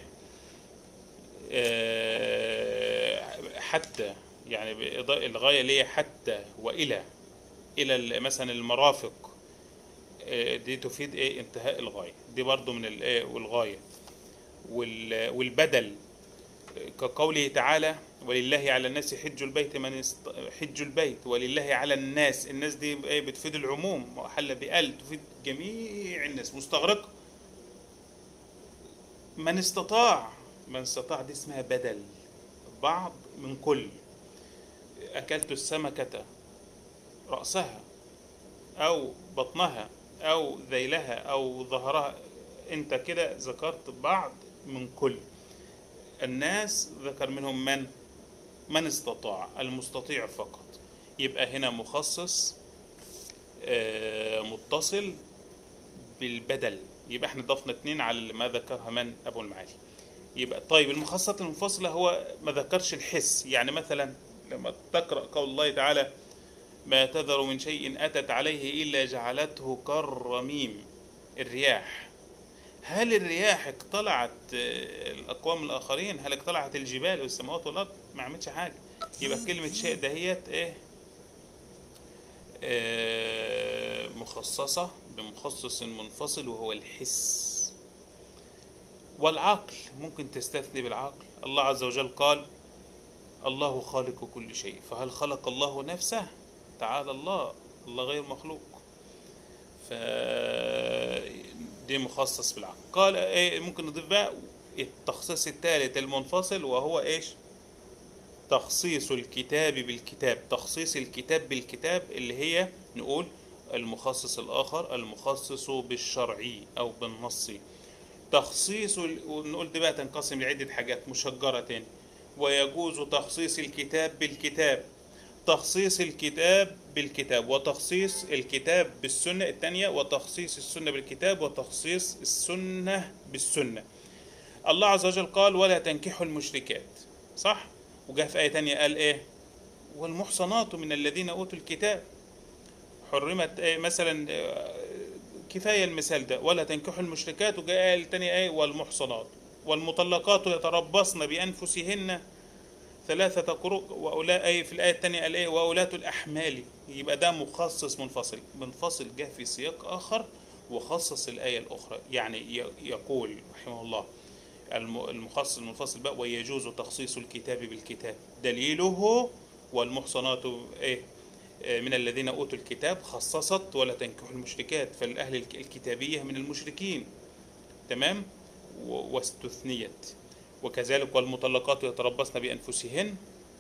آه، حتى يعني بإضاءة الغاية اللي هي حتى وإلى إلى ال- مثلا المرافق آه، دي تفيد إيه انتهاء الغاية دي برضو من الإيه والغاية وال- والبدل كقوله تعالى ولله على الناس حج البيت من است... حج البيت ولله على الناس الناس دي ايه بتفيد العموم وحل بأل تفيد جميع الناس مستغرقة من استطاع من استطاع دي اسمها بدل بعض من كل أكلت السمكة رأسها أو بطنها أو ذيلها أو ظهرها أنت كده ذكرت بعض من كل الناس ذكر منهم من من استطاع المستطيع فقط يبقى هنا مخصص آه، متصل بالبدل يبقى احنا ضفنا اتنين على ما ذكرها من ابو المعالي يبقى طيب المخصصات المنفصلة هو ما ذكرش الحس يعني مثلا لما تقرأ قول الله تعالى ما تذر من شيء أتت عليه إلا جعلته كالرميم الرياح هل الرياح اقتلعت آه، الأقوام الآخرين هل اقتلعت الجبال والسماوات والأرض ما عملتش حاجة يبقى كلمة شيء دهيت ايه آه، مخصصة بمخصص منفصل وهو الحس والعقل ممكن تستثني بالعقل الله عز وجل قال الله خالق كل شيء فهل خلق الله نفسه تعالى الله الله غير مخلوق ف دي مخصص بالعقل قال ايه ممكن نضيف بقى التخصيص الثالث المنفصل وهو ايش تخصيص الكتاب بالكتاب تخصيص الكتاب بالكتاب اللي هي نقول المخصص الآخر المخصص بالشرعي أو بالنصي تخصيص ال- ونقول دي بقى تنقسم لعدة حاجات مشجرة تاني ويجوز تخصيص الكتاب بالكتاب تخصيص الكتاب بالكتاب وتخصيص الكتاب بالسنة الثانية وتخصيص السنة بالكتاب وتخصيص السنة بالسنة الله عز وجل قال ولا تنكحوا المشركات صح وجاء في آية تانية قال ايه والمحصنات من الذين أوتوا الكتاب حرمت إيه مثلا آه، كفاية المثال ده ولا تنكحوا المشركات وجاء آية تانية ايه والمحصنات والمطلقات يتربصن بأنفسهن ثلاثة قروء وأولا أي في الآية الثانية قال إيه وأولاة الأحمال يبقى ده مخصص منفصل منفصل جه في سياق آخر وخصص الآية الأخرى يعني ي- يقول رحمه الله الم- المخصص المنفصل بقى ويجوز تخصيص الكتاب بالكتاب دليله والمحصنات إيه آه، من الذين أوتوا الكتاب خصصت ولا تنكحوا المشركات فالأهل الك- الكتابية من المشركين تمام و- واستثنيت وكذلك والمطلقات يتربصن بأنفسهن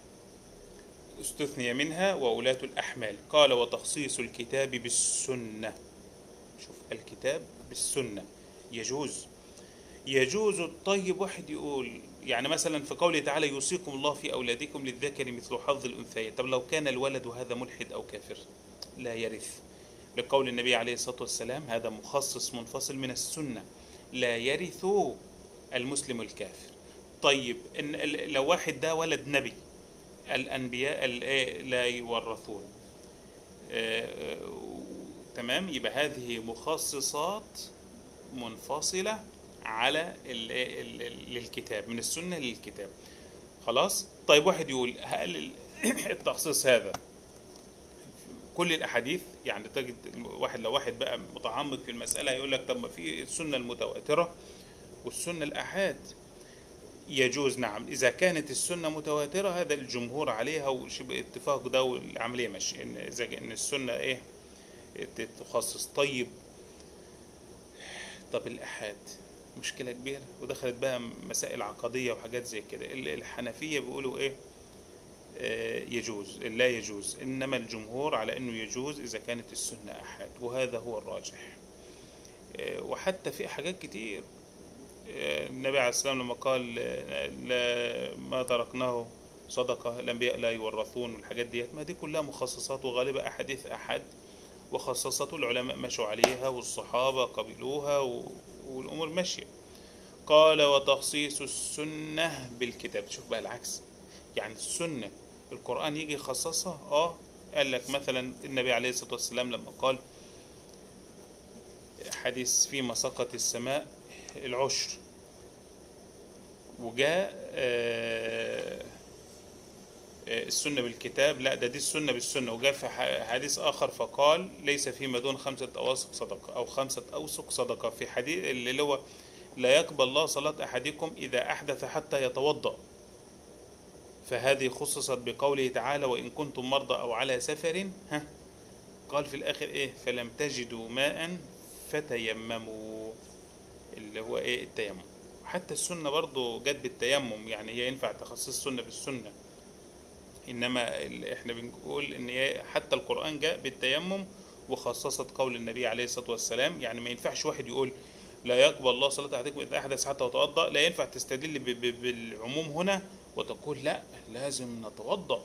استثني منها وولاة الأحمال قال وتخصيص الكتاب بالسنة شوف الكتاب بالسنة يجوز يجوز الطيب واحد يقول يعني مثلا في قوله تعالى يوصيكم الله في أولادكم للذكر مثل حظ الأنثيين طب لو كان الولد هذا ملحد أو كافر لا يرث لقول النبي عليه الصلاة والسلام هذا مخصص منفصل من السنة لا يرث المسلم الكافر طيب إن ال- لو واحد ده ولد نبي الأنبياء ال- إيه لا يورثون آه، آه، تمام يبقى هذه مخصصات منفصلة على ال- ال- ال- للكتاب من السنة للكتاب خلاص طيب واحد يقول هل ال- التخصيص هذا كل الاحاديث يعني تجد واحد لو واحد بقى متعمق في المساله يقول لك طب ما في السنه المتواتره والسنه الاحاد يجوز نعم اذا كانت السنه متواتره هذا الجمهور عليها وشبه اتفاق ده والعمليه ماشيه ان اذا ان السنه ايه تخصص طيب طب الاحاد مشكله كبيره ودخلت بقى مسائل عقديه وحاجات زي كده ال- الحنفيه بيقولوا ايه آه، يجوز لا يجوز إنما الجمهور على أنه يجوز إذا كانت السنة أحد وهذا هو الراجح آه، وحتى في حاجات كتير آه، النبي عليه السلام لما قال آه، لا ما تركناه صدقة الأنبياء لا يورثون والحاجات ديت ما دي كلها مخصصات وغالبا أحاديث أحد وخصصته العلماء مشوا عليها والصحابة قبلوها و- والأمور ماشية قال وتخصيص السنة بالكتاب شوف بقى العكس يعني السنة القرآن يجي يخصصها اه قال لك مثلا النبي عليه الصلاة والسلام لما قال حديث فيما سقط السماء العشر وجاء آه، آه، السنة بالكتاب لا ده دي السنة بالسنة وجاء في ح- حديث آخر فقال ليس فيما دون خمسة أواسق صدقة أو خمسة أوسق صدقة في حديث اللي هو لا يقبل الله صلاة أحدكم إذا أحدث حتى يتوضأ فهذه خصصت بقوله تعالى وإن كنتم مرضى أو على سفر ها قال في الآخر إيه فلم تجدوا ماء فتيمموا اللي هو إيه التيمم حتى السنة برضو جت بالتيمم يعني هي ينفع تخصص السنة بالسنة إنما ال- إحنا بنقول إن هي حتى القرآن جاء بالتيمم وخصصت قول النبي عليه الصلاة والسلام يعني ما ينفعش واحد يقول لا يقبل الله صلاة أحدكم إذا أحدث حتى يتوضأ لا ينفع تستدل ب- ب- بالعموم هنا وتقول لا لازم نتوضأ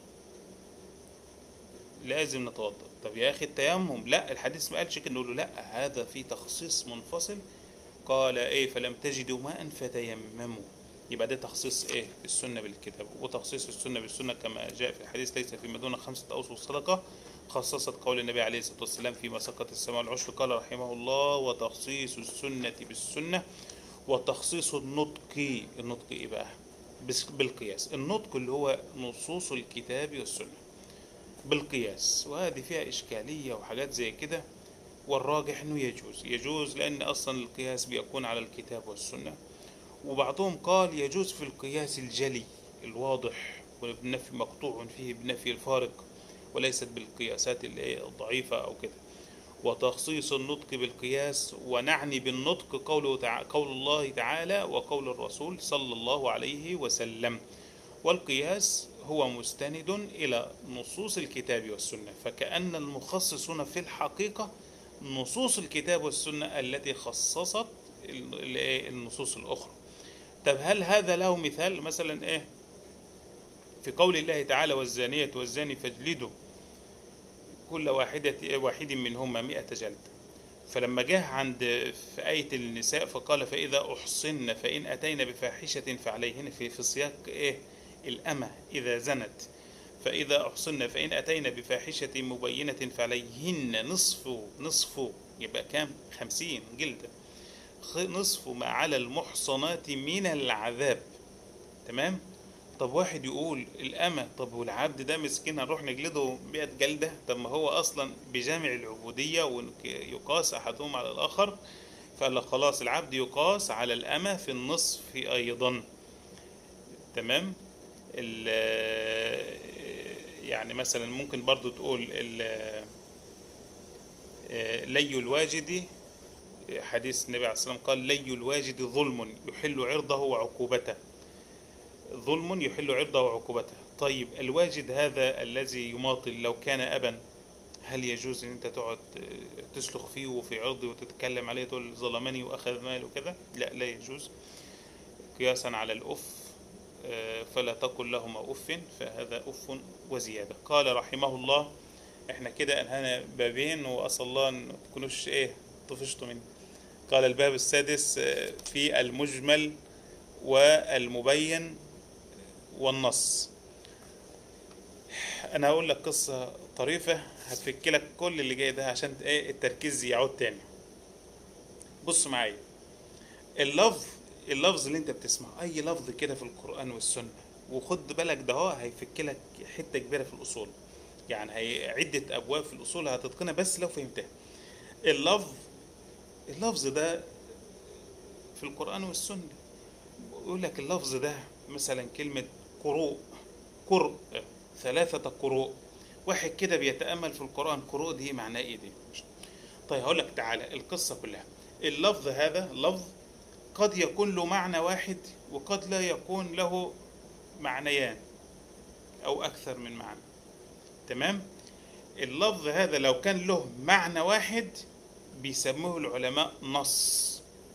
لازم نتوضأ طب يا أخي التيمم لا الحديث ما قالش كده نقول له لا هذا في تخصيص منفصل قال إيه فلم تجدوا ماء فتيمموا يبقى ده تخصيص إيه السنة بالكتاب وتخصيص السنة بالسنة كما جاء في الحديث ليس فيما دون خمسة أوسق صدقة خصصت قول النبي عليه الصلاة والسلام فيما سقط السماء العشر قال رحمه الله وتخصيص السنة بالسنة وتخصيص النطق النطق إيه بقى بس- بالقياس النطق اللي هو نصوص الكتاب والسنة بالقياس وهذه فيها إشكالية وحاجات زي كده والراجح انه يجوز يجوز لان اصلا القياس بيكون على الكتاب والسنة وبعضهم قال يجوز في القياس الجلي الواضح وبنفي مقطوع فيه بنفي الفارق وليست بالقياسات الضعيفة او كده وتخصيص النطق بالقياس ونعني بالنطق قوله تع... قول الله تعالى وقول الرسول صلى الله عليه وسلم والقياس هو مستند إلى نصوص الكتاب والسنة فكأن المخصص هنا في الحقيقة نصوص الكتاب والسنة التي خصصت النصوص الأخرى طب هل هذا له مثال مثلا إيه في قول الله تعالى والزانية والزاني فاجلدوا كل واحدة واحد منهما مئة جلد فلما جه عند في آية النساء فقال فإذا أحصن فإن أتينا بفاحشة فعليهن في في سياق إيه الأمة إذا زنت فإذا أحصن فإن أتينا بفاحشة مبينة فعليهن نصف نصف يبقى كام خمسين جلدة نصف ما على المحصنات من العذاب تمام طب واحد يقول الأمة طب والعبد ده مسكين هنروح نجلده 100 جلدة طب ما هو أصلا بجامع العبودية ويقاس أحدهم على الآخر فقال لك خلاص العبد يقاس على الأمة في النصف أيضا تمام يعني مثلا ممكن برضو تقول لي الواجد حديث النبي عليه الصلاة والسلام قال لي الواجد ظلم يحل عرضه وعقوبته ظلم يحل عرضه وعقوبته طيب الواجد هذا الذي يماطل لو كان أبا هل يجوز ان انت تقعد تسلخ فيه وفي عرضه وتتكلم عليه تقول ظلمني واخذ مال وكذا لا لا يجوز قياسا على الاف فلا تقل لهما اف فهذا اف وزياده قال رحمه الله احنا كده انهينا بابين واسال الله ان تكونوش ايه طفشتوا مني قال الباب السادس في المجمل والمبين والنص انا هقول لك قصه طريفه هتفك لك كل اللي جاي ده عشان ايه التركيز يعود تاني بص معايا اللفظ اللفظ اللي انت بتسمعه اي لفظ كده في القران والسنه وخد بالك ده هو هيفك لك حته كبيره في الاصول يعني هي عده ابواب في الاصول هتتقنها بس لو فهمتها اللفظ اللفظ ده في القران والسنه يقول لك اللفظ ده مثلا كلمه قروء قرء ثلاثه قروء واحد كده بيتامل في القران قروء دي معناه ايه دي طيب هقول لك تعالى القصه كلها اللفظ هذا لفظ قد يكون له معنى واحد وقد لا يكون له معنيان او اكثر من معنى تمام اللفظ هذا لو كان له معنى واحد بيسموه العلماء نص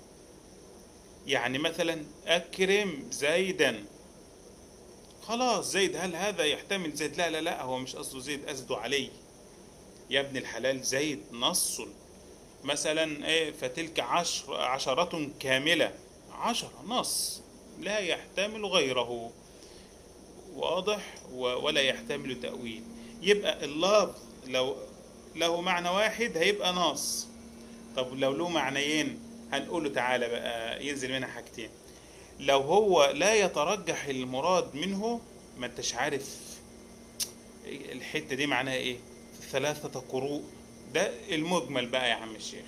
يعني مثلا اكرم زيدا خلاص زيد هل هذا يحتمل زيد لا لا لا هو مش قصده زيد قصده علي يا ابن الحلال زيد نص مثلا ايه فتلك عشر عشرة كاملة عشرة نص لا يحتمل غيره واضح ولا يحتمل تأويل يبقى اللفظ لو له معنى واحد هيبقى نص طب لو له معنيين هنقوله تعالى بقى ينزل منها حاجتين لو هو لا يترجح المراد منه ما انتش عارف الحتة دي معناها ايه ثلاثة قروء ده المجمل بقى يا عم الشيخ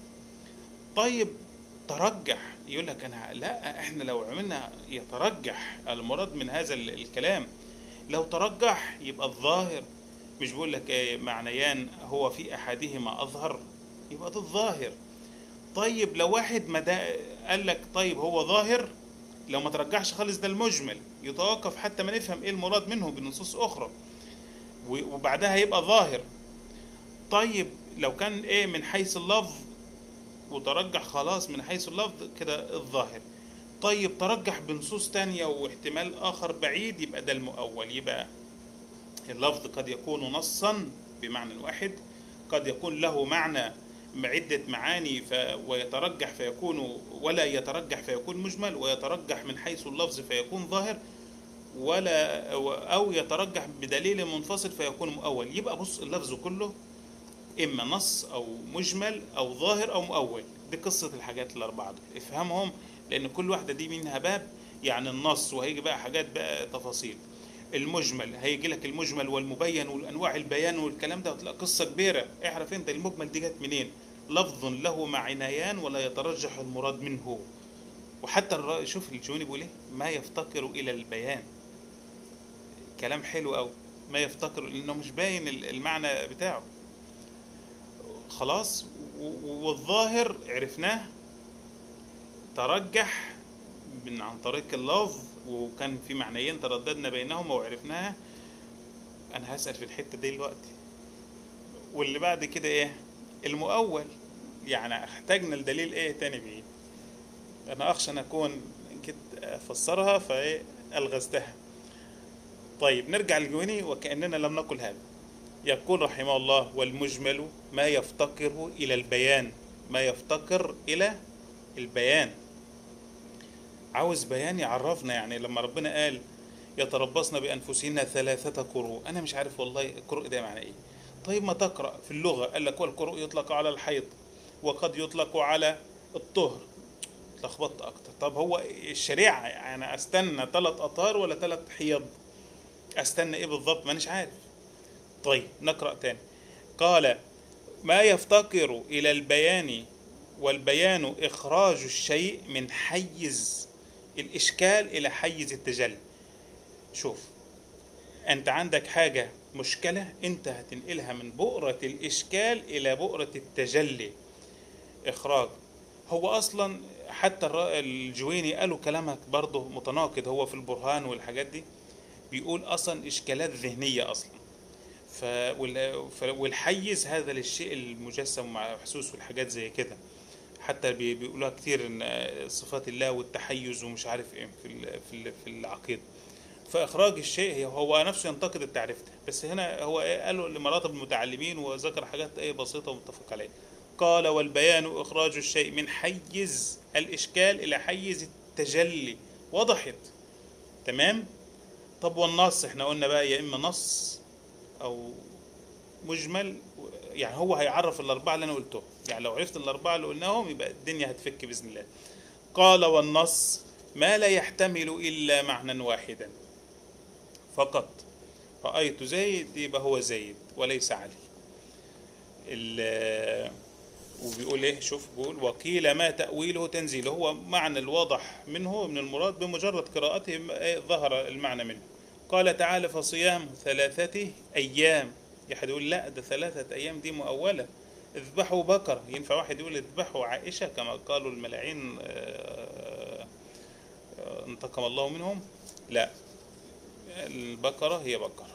طيب ترجح يقول لك انا لا احنا لو عملنا يترجح المراد من هذا الكلام لو ترجح يبقى الظاهر مش بقول لك ايه معنيان هو في احدهما اظهر يبقى ده الظاهر طيب لو واحد ما ده قال لك طيب هو ظاهر لو ما ترجحش خالص ده المجمل يتوقف حتى ما نفهم ايه المراد منه بنصوص اخرى وبعدها يبقى ظاهر طيب لو كان ايه من حيث اللفظ وترجح خلاص من حيث اللفظ كده الظاهر طيب ترجح بنصوص تانية واحتمال آخر بعيد يبقى ده المؤول يبقى اللفظ قد يكون نصا بمعنى واحد قد يكون له معنى عدة معاني ف... ويترجح فيكون ولا يترجح فيكون مجمل ويترجح من حيث اللفظ فيكون ظاهر ولا أو يترجح بدليل منفصل فيكون مؤول يبقى بص اللفظ كله إما نص أو مجمل أو ظاهر أو مؤول دي قصة الحاجات الأربعة دول افهمهم لأن كل واحدة دي منها باب يعني النص وهيجي بقى حاجات بقى تفاصيل المجمل هيجي لك المجمل والمبين والانواع البيان والكلام ده هتلاقي قصه كبيره اعرف انت المجمل دي جت منين لفظ له معنيان ولا يترجح المراد منه وحتى الر- شوف الجوني بيقول ايه ما يفتقر الى البيان كلام حلو قوي ما يفتقر لانه مش باين ال- المعنى بتاعه خلاص و- و- والظاهر عرفناه ترجح من عن طريق اللفظ وكان في معنيين ترددنا بينهما وعرفناها انا هسأل في الحتة دي دلوقتي واللي بعد كده ايه المؤول يعني احتاجنا لدليل ايه تاني بيه انا اخشى ان اكون جيت افسرها فايه الغزتها طيب نرجع للجويني وكاننا لم نقل هذا يقول رحمه الله والمجمل ما يفتقر الى البيان ما يفتقر الى البيان عاوز بيان يعرفنا يعني لما ربنا قال يتربصن بانفسهن ثلاثه قروء انا مش عارف والله القروء ده معنى ايه طيب ما تقرا في اللغه قال لك والقروء يطلق على الحيض وقد يطلق على الطهر اتلخبطت اكتر طب هو الشريعه يعني استنى ثلاث اطهار ولا ثلاث حيض استنى ايه بالضبط مانيش عارف طيب نقرا تاني قال ما يفتقر الى البيان والبيان اخراج الشيء من حيز الاشكال الى حيز التجلي شوف انت عندك حاجه مشكله انت هتنقلها من بؤره الاشكال الى بؤره التجلي اخراج هو اصلا حتى الر- الجويني قالوا كلامك برضه متناقض هو في البرهان والحاجات دي بيقول اصلا اشكالات ذهنيه اصلا ف وال- ف- والحيز هذا للشيء المجسم مع محسوس والحاجات زي كده حتى بي- بيقولوها كتير ان صفات الله والتحيز ومش عارف ايه في ال- في ال- في العقيده فاخراج الشيء هي- هو نفسه ينتقد التعريف ده بس هنا هو ايه قالوا لمراتب المتعلمين وذكر حاجات ايه بسيطه ومتفق عليها قال والبيان اخراج الشيء من حيز الاشكال الى حيز التجلي وضحت تمام طب والنص احنا قلنا بقى يا اما نص او مجمل يعني هو هيعرف الاربعه اللي انا قلتهم يعني لو عرفت الاربعه اللي قلناهم يبقى الدنيا هتفك باذن الله قال والنص ما لا يحتمل الا معنى واحدا فقط رايت زيد يبقى هو زيد وليس علي ال- وبيقول ايه شوف بيقول وقيل ما تأويله تنزيله هو معنى الواضح منه من المراد بمجرد قراءته إيه ظهر المعنى منه قال تعالى فصيام ثلاثة أيام يحد يقول لا ده ثلاثة أيام دي مؤولة اذبحوا بقرة ينفع واحد يقول اذبحوا عائشة كما قالوا الملاعين آه، آه، انتقم الله منهم لا البقرة هي بقرة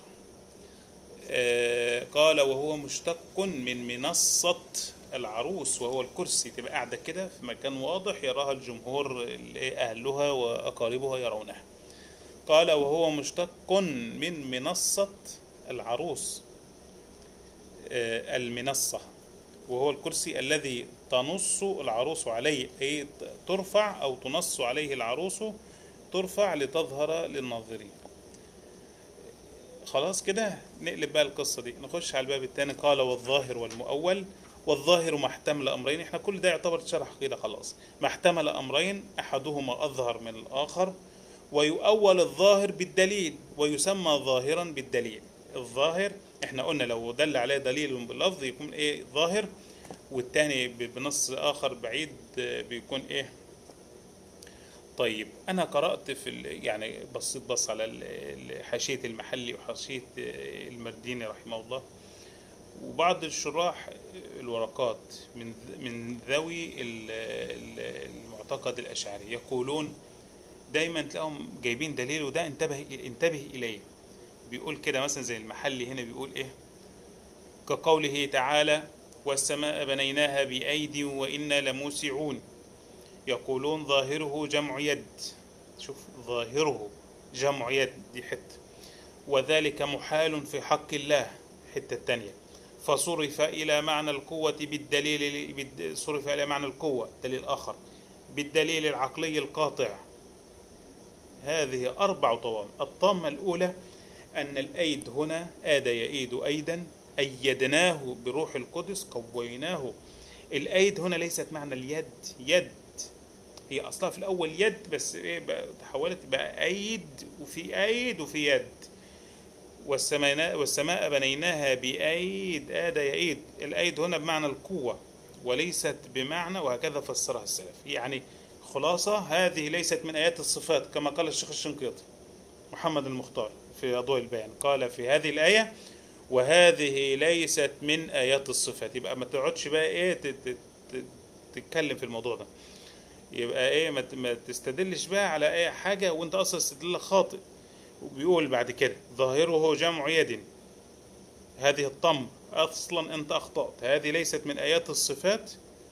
آه، قال وهو مشتق من منصة العروس وهو الكرسي تبقى قاعدة كده في مكان واضح يراها الجمهور اللي أهلها وأقاربها يرونها قال وهو مشتق من منصة العروس آه، المنصة وهو الكرسي الذي تنص العروس عليه أي ترفع أو تنص عليه العروس ترفع لتظهر للناظرين خلاص كده نقلب بقى القصة دي نخش على الباب الثاني قال والظاهر والمؤول والظاهر ما احتمل أمرين احنا كل ده يعتبر شرح كده خلاص ما احتمل أمرين أحدهما أظهر من الآخر ويؤول الظاهر بالدليل ويسمى ظاهرا بالدليل الظاهر احنا قلنا لو دل عليه دليل باللفظ يكون ايه ظاهر والتاني ب- بنص آخر بعيد آه، بيكون ايه طيب انا قرات في ال- يعني بصيت بص على ال- ال- حاشيه المحلي وحاشيه آه، المرديني رحمه الله وبعض الشراح آه، الورقات من من ذوي ال- ال- المعتقد الاشعري يقولون دايما تلاقيهم جايبين دليل وده انتبه انتبه اليه بيقول كده مثلا زي المحلي هنا بيقول ايه كقوله تعالى والسماء بنيناها بأيدي وإنا لموسعون يقولون ظاهره جمع يد شوف ظاهره جمع يد دي حتة وذلك محال في حق الله حتة التانية فصرف إلى معنى القوة بالدليل بالد- صرف إلى معنى القوة دليل آخر بالدليل العقلي القاطع هذه أربع طوام الطامة الأولى أن الأيد هنا آد يئيد أيدا أيدناه بروح القدس قويناه الأيد هنا ليست معنى اليد يد هي أصلها في الأول يد بس إيه بقى تحولت بقى أيد وفي أيد وفي يد والسماء والسماء بنيناها بأيد آد يئيد الأيد هنا بمعنى القوة وليست بمعنى وهكذا فسرها السلف يعني خلاصة هذه ليست من آيات الصفات كما قال الشيخ الشنقيطي محمد المختار في أضواء البيان قال في هذه الآية وهذه ليست من آيات الصفات يبقى ما تقعدش بقى إيه ت- ت- ت- تتكلم في الموضوع ده يبقى إيه ما ت- ما تستدلش بقى على أي حاجة وأنت أصلا استدلال خاطئ وبيقول بعد كده ظاهره جمع يد هذه الطم أصلا أنت أخطأت هذه ليست من آيات الصفات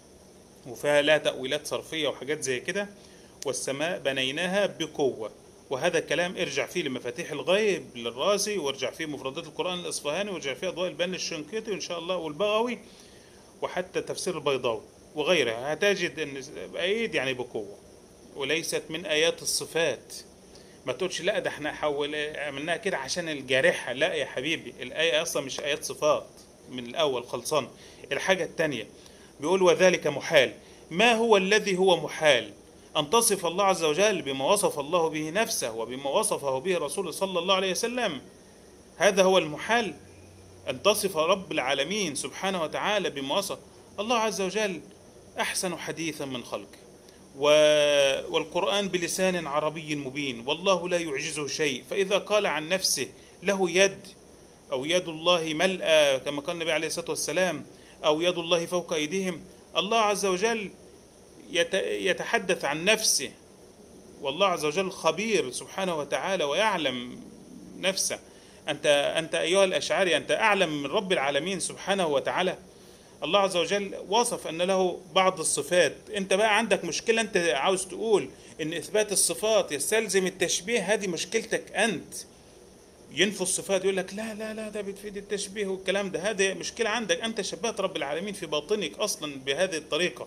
وفيها لها تأويلات صرفية وحاجات زي كده والسماء بنيناها بقوة وهذا كلام ارجع فيه لمفاتيح الغيب للرازي وارجع فيه مفردات القرآن الإصفهاني وارجع فيه أضواء البان للشنقيطي وإن شاء الله والبغوي وحتى تفسير البيضاوي وغيرها هتجد أن بأيد يعني بقوة وليست من آيات الصفات ما تقولش لا ده احنا حول عملناها كده عشان الجارحة لا يا حبيبي الآية أصلا مش آيات صفات من الأول خلصان الحاجة التانية بيقول وذلك محال ما هو الذي هو محال أن تصف الله عز وجل بما وصف الله به نفسه وبما وصفه به رسوله صلى الله عليه وسلم هذا هو المحال أن تصف رب العالمين سبحانه وتعالى بما وصف الله عز وجل أحسن حديثا من خلقه و... والقرآن بلسان عربي مبين والله لا يعجزه شيء فإذا قال عن نفسه له يد أو يد الله ملأى كما قال النبي عليه الصلاة والسلام أو يد الله فوق أيديهم الله عز وجل يت... يتحدث عن نفسه والله عز وجل خبير سبحانه وتعالى ويعلم نفسه أنت أنت أيها الأشعري أنت أعلم من رب العالمين سبحانه وتعالى الله عز وجل وصف أن له بعض الصفات أنت بقى عندك مشكلة أنت عاوز تقول أن إثبات الصفات يستلزم التشبيه هذه مشكلتك أنت ينفوا الصفات يقول لك لا لا لا ده بتفيد التشبيه والكلام ده هذه مشكلة عندك أنت شبهت رب العالمين في باطنك أصلا بهذه الطريقة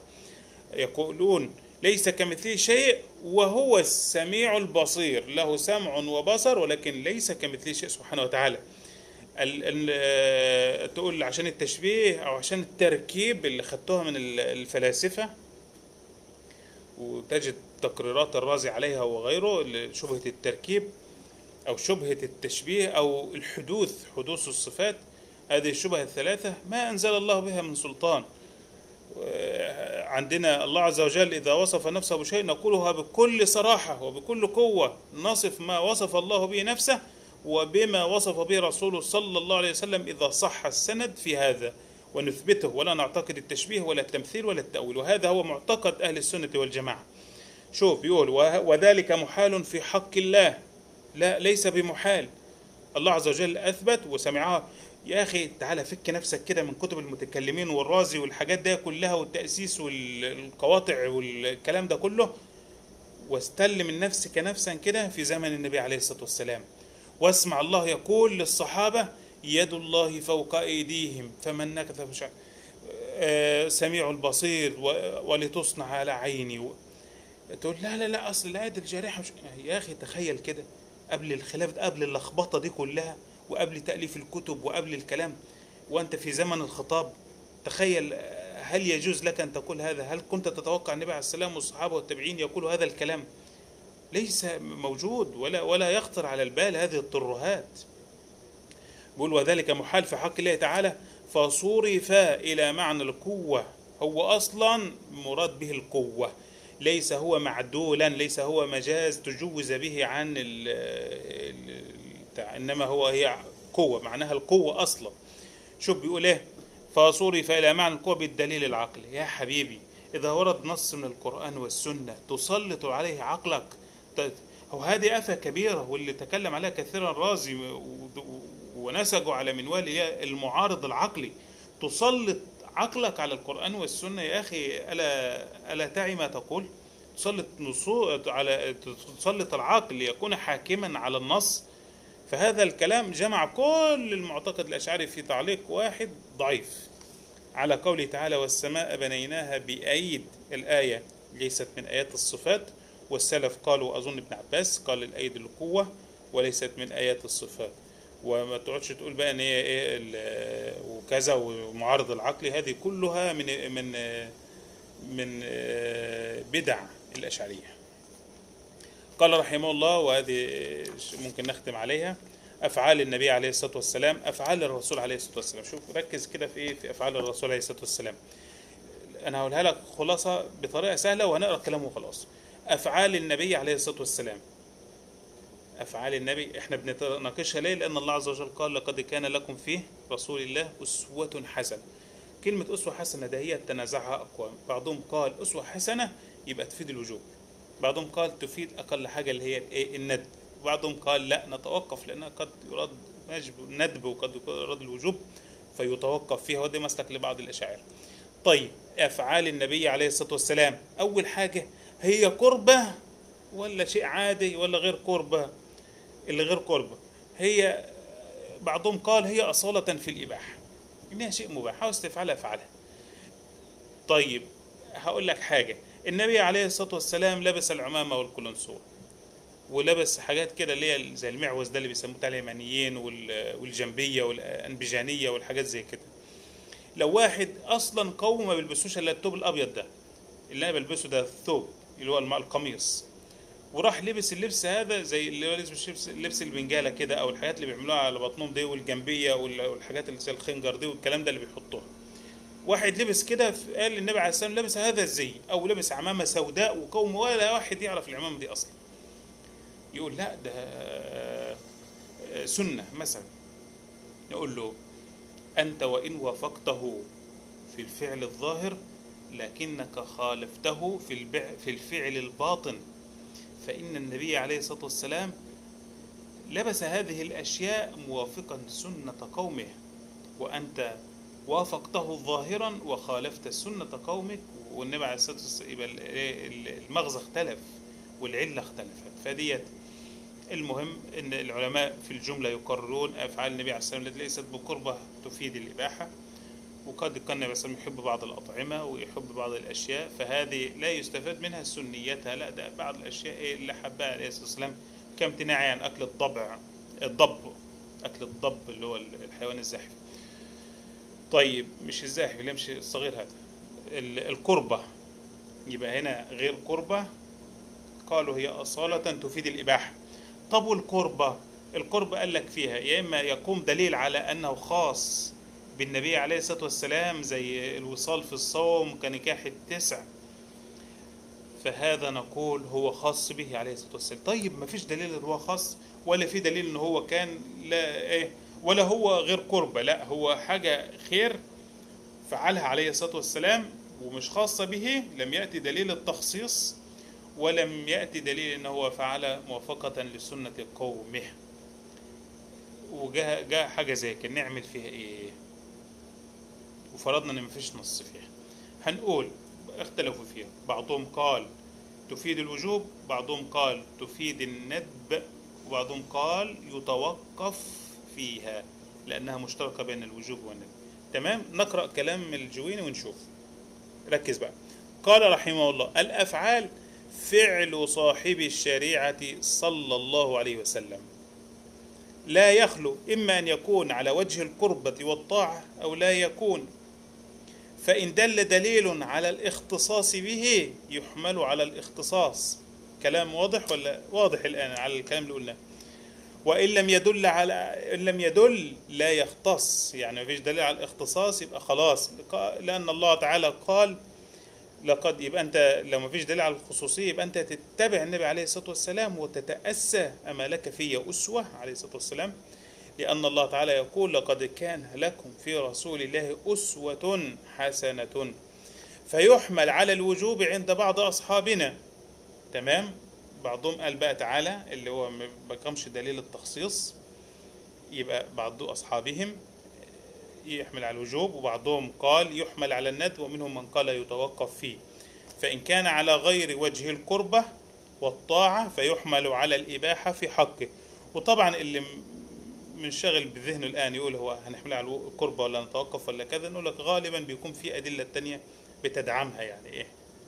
يقولون ليس كمثله شيء وهو السميع البصير له سمع وبصر ولكن ليس كمثله شيء سبحانه وتعالى ال ال تقول عشان التشبيه او عشان التركيب اللي خدتوها من ال- الفلاسفه وتجد تقريرات الرازي عليها وغيره اللي شبهه التركيب او شبهه التشبيه او الحدوث حدوث الصفات هذه الشبهه الثلاثه ما انزل الله بها من سلطان عندنا الله عز وجل إذا وصف نفسه بشيء نقولها بكل صراحة وبكل قوة نصف ما وصف الله به نفسه وبما وصف به رسوله صلى الله عليه وسلم إذا صح السند في هذا ونثبته ولا نعتقد التشبيه ولا التمثيل ولا التأويل وهذا هو معتقد أهل السنة والجماعة شوف بيقول وه- وذلك محال في حق الله لا ليس بمحال الله عز وجل أثبت وسمعها يا أخي تعالى فك نفسك كده من كتب المتكلمين والرازي والحاجات دي كلها والتأسيس والقواطع والكلام ده كله واستلم من نفسك نفسا كده في زمن النبي عليه الصلاة والسلام واسمع الله يقول للصحابة يد الله فوق أيديهم فمن نكث فشع آه، سميع البصير و- ولتصنع على عيني و- تقول لا لا لا اصل الآية الجارحة مش يا اخي تخيل كده قبل الخلاف ده قبل اللخبطة دي كلها وقبل تأليف الكتب وقبل الكلام وأنت في زمن الخطاب تخيل آه، هل يجوز لك أن تقول هذا هل كنت تتوقع النبي عليه السلام والصحابة والتابعين يقولوا هذا الكلام ليس موجود ولا ولا يخطر على البال هذه الترهات بيقول وذلك محال في حق الله تعالى فصرف إلى معنى القوة هو أصلا مراد به القوة ليس هو معدولا ليس هو مجاز تجوز به عن ال ال- بتاع إنما هو هي قوة معناها القوة أصلا شوف بيقول إيه فصرف إلى معنى القوة بالدليل العقلي يا حبيبي إذا ورد نص من القرآن والسنة تسلط عليه عقلك ت- هو هذه آفة كبيرة واللي تكلم عليها كثيرا الرازي و- و- ونسجوا على منوال هي المعارض العقلي تسلط عقلك على القرآن والسنة يا أخي ألا ألا تعي ما تقول تسلط نصوص على تسلط العقل ليكون حاكما على النص فهذا الكلام جمع كل المعتقد الأشعري في تعليق واحد ضعيف على قوله تعالى والسماء بنيناها بأيد الآية ليست من آيات الصفات والسلف قالوا أظن ابن عباس قال الأيد القوة وليست من آيات الصفات وما تقعدش تقول بقى ان هي ايه ال- وكذا ومعارض العقلي هذه كلها من من من بدع الأشعرية قال رحمه الله وهذه ممكن نختم عليها أفعال النبي عليه الصلاة والسلام أفعال الرسول عليه الصلاة والسلام شوف ركز كده في إيه في أفعال الرسول عليه الصلاة والسلام انا هقولها لك خلاصه بطريقه سهله وهنقرا كلامه وخلاص افعال النبي عليه الصلاه والسلام افعال النبي احنا بنتناقشها ليه لان الله عز وجل قال لقد كان لكم فيه رسول الله اسوه حسنه كلمه اسوه حسنه ده هي تنازعها اقوام بعضهم قال اسوه حسنه يبقى تفيد الوجوب بعضهم قال تفيد اقل حاجه اللي هي الايه الندب بعضهم قال لا نتوقف لانها قد يراد واجب الندب وقد يراد الوجوب فيتوقف فيها وده مسلك لبعض الاشاعره طيب افعال النبي عليه الصلاه والسلام اول حاجه هي قربه ولا شيء عادي ولا غير قربه اللي غير قربه هي بعضهم قال هي اصاله في الاباحه انها شيء مباح عاوز تفعلها افعلها طيب هقول لك حاجه النبي عليه الصلاه والسلام لبس العمامه والقلنسوه ولبس حاجات كده اللي هي زي المعوز ده اللي بيسموه بتاع اليمنيين وال- والجنبيه والانبجانيه والحاجات زي كده لو واحد اصلا قوم ما بيلبسوش الا الثوب الابيض ده اللي انا بلبسه ده الثوب اللي هو الم- القميص وراح لبس اللبس هذا زي اللي هو لبس لبس لبس البنجاله كده او الحاجات اللي بيعملوها على بطنهم دي والجنبيه وال- والحاجات اللي زي الخنجر دي والكلام ده اللي بيحطوها واحد لبس كده ف- قال النبي عليه السلام لبس هذا الزي او لبس عمامه سوداء وقوم ولا واحد يعرف العمامه دي اصلا يقول لا ده آه، آه، سنه مثلا نقول له أنت وإن وافقته في الفعل الظاهر لكنك خالفته في البع في الفعل الباطن فإن النبي عليه الصلاة والسلام لبس هذه الأشياء موافقا سنة قومه وأنت وافقته ظاهرا وخالفت سنة قومك والنبي عليه الصلاة والسلام يبقى ال- ال- المغزى اختلف والعلة اختلفت فديت المهم ان العلماء في الجمله يقررون افعال النبي عليه الصلاه والسلام التي ليست بقربه تفيد الاباحه وقد كان النبي صلى الله عليه وسلم يحب بعض الاطعمه ويحب بعض الاشياء فهذه لا يستفاد منها سنيتها لا ده بعض الاشياء إيه اللي حبها عليه الصلاه والسلام كامتناعي عن اكل الضبع الضب اكل الضب اللي هو الحيوان الزاحف طيب مش الزاحف اللي يمشي الصغير هذا ال- القربه يبقى هنا غير قربه قالوا هي أصالة تفيد الإباحة طب والقربة القربة قال لك فيها يا إما يقوم دليل على أنه خاص بالنبي عليه الصلاة والسلام زي الوصال في الصوم كنكاح التسع فهذا نقول هو خاص به عليه الصلاة والسلام طيب ما فيش دليل ان هو خاص ولا في دليل ان هو كان لا ايه ولا هو غير قربة لا هو حاجة خير فعلها عليه الصلاة والسلام ومش خاصة به لم يأتي دليل التخصيص ولم يأتي دليل أنه هو فعل موافقة لسنة قومه وجاء جاء حاجة زي كده نعمل فيها إيه وفرضنا أن مفيش نص فيها هنقول اختلفوا فيها بعضهم قال تفيد الوجوب بعضهم قال تفيد الندب وبعضهم قال يتوقف فيها لأنها مشتركة بين الوجوب والندب تمام نقرأ كلام الجويني ونشوف ركز بقى قال رحمه الله الأفعال فعل صاحب الشريعة صلى الله عليه وسلم لا يخلو إما أن يكون على وجه القربة والطاعة أو لا يكون فإن دل دليل على الاختصاص به يحمل على الاختصاص كلام واضح ولا واضح الآن على الكلام اللي قلناه وإن لم يدل على إن لم يدل لا يختص يعني مفيش دليل على الاختصاص يبقى خلاص لأن الله تعالى قال لقد يبقى أنت لو مفيش دليل على الخصوصية يبقى أنت تتبع النبي عليه الصلاة والسلام وتتأسى أما لك في أسوة عليه الصلاة والسلام لأن الله تعالى يقول لقد كان لكم في رسول الله أسوة حسنة فيحمل على الوجوب عند بعض أصحابنا تمام بعضهم قال بقى تعالى اللي هو ما بقامش دليل التخصيص يبقى بعض أصحابهم يحمل على الوجوب وبعضهم قال يحمل على الند ومنهم من قال يتوقف فيه فإن كان على غير وجه القربة والطاعة فيحمل على الإباحة في حقه وطبعا اللي منشغل بذهنه الآن يقول هو هنحمل على القربة ولا نتوقف ولا كذا نقول لك غالبا بيكون في أدلة تانية بتدعمها يعني إيه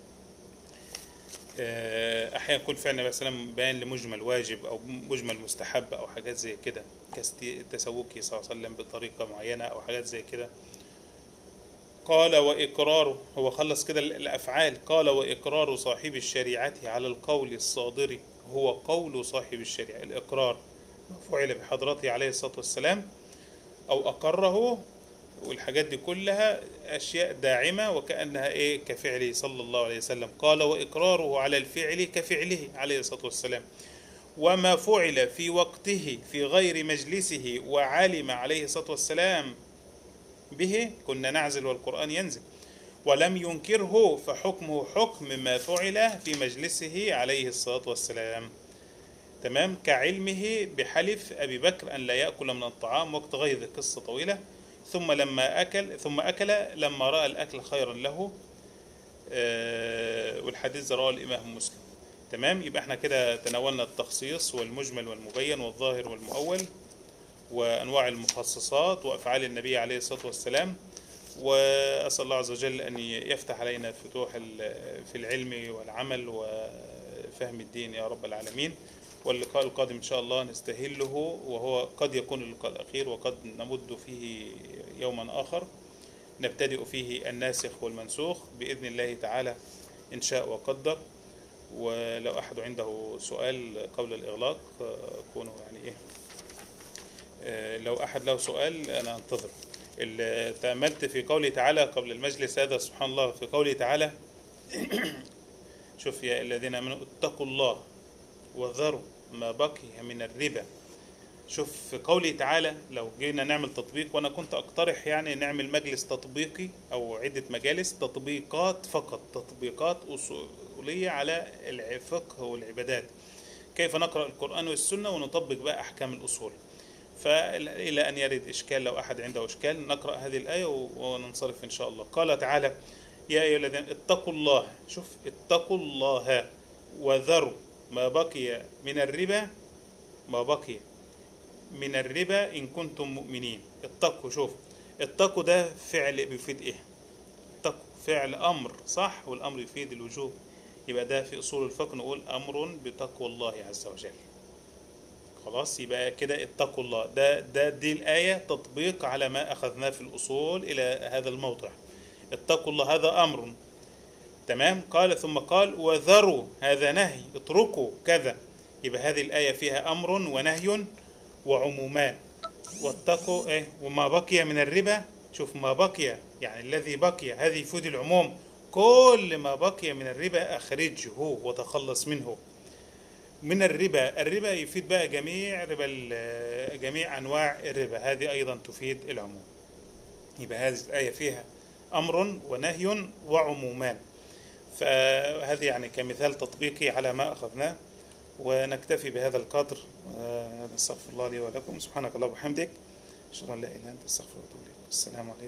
احيانا يكون فعل النبي صلى الله عليه وسلم بيان لمجمل واجب او مجمل مستحب او حاجات زي كده كتسوقه صلى الله عليه وسلم بطريقه معينه او حاجات زي كده قال واقراره هو خلص كده الافعال قال واقرار صاحب الشريعه على القول الصادر هو قول صاحب الشريعه الاقرار فعل بحضرته عليه الصلاه والسلام او اقره والحاجات دي كلها أشياء داعمة وكأنها إيه كفعله صلى الله عليه وسلم قال وإقراره على الفعل كفعله عليه الصلاة والسلام وما فعل في وقته في غير مجلسه وعلم عليه الصلاة والسلام به كنا نعزل والقرآن ينزل ولم ينكره فحكمه حكم ما فعل في مجلسه عليه الصلاة والسلام تمام كعلمه بحلف أبي بكر أن لا يأكل من الطعام وقت غيظ قصة طويلة ثم لما أكل ثم أكل لما رأى الأكل خيرا له آه، والحديث رواه الإمام مسلم تمام يبقى احنا كده تناولنا التخصيص والمجمل والمبين والظاهر والمؤول وأنواع المخصصات وأفعال النبي عليه الصلاة والسلام وأسأل الله عز وجل أن يفتح علينا فتوح ال- في العلم والعمل وفهم الدين يا رب العالمين واللقاء القادم إن شاء الله نستهله وهو قد يكون اللقاء الأخير وقد نمد فيه يوما آخر نبتدئ فيه الناسخ والمنسوخ بإذن الله تعالى إن شاء وقدر ولو أحد عنده سؤال قبل الإغلاق آه، كونوا يعني إيه آه، لو أحد له سؤال أنا أنتظر ال- تأملت في قوله تعالى قبل المجلس هذا سبحان الله في قوله تعالى شوف يا الذين آمنوا اتقوا الله وذروا ما بقي من الربا شوف في قوله تعالى لو جينا نعمل تطبيق وانا كنت اقترح يعني نعمل مجلس تطبيقي او عدة مجالس تطبيقات فقط تطبيقات اصولية على الفقه والعبادات كيف نقرأ القرآن والسنة ونطبق بقى احكام الاصول فإلى أن يرد إشكال لو أحد عنده إشكال نقرأ هذه الآية و- وننصرف إن شاء الله قال تعالى يا أيها الذين اتقوا الله شوف اتقوا الله وذروا ما بقي من الربا ما بقي من الربا إن كنتم مؤمنين اتقوا شوف اتقوا ده فعل بيفيد إيه اتقوا فعل أمر صح والأمر يفيد الوجوب يبقى ده في أصول الفقه نقول أمر بتقوى الله عز وجل خلاص يبقى كده اتقوا الله ده ده دي الآية تطبيق على ما أخذناه في الأصول إلى هذا الموضع اتقوا الله هذا أمر تمام قال ثم قال وذروا هذا نهي اتركوا كذا يبقى هذه الآية فيها أمر ونهي وعمومان واتقوا إيه وما بقي من الربا شوف ما بقي يعني الذي بقي هذه يفيد العموم كل ما بقي من الربا أخرجه وتخلص منه من الربا الربا يفيد بقى جميع ربا ال- جميع أنواع الربا هذه أيضا تفيد العموم يبقى هذه الآية فيها أمر ونهي وعمومان فهذه يعني كمثال تطبيقي على ما أخذناه ونكتفي بهذا القدر ونستغفر الله لي ولكم سبحانك اللهم وبحمدك أشهد أن لا إله إلا أنت أستغفرك وأتوب إليك السلام عليكم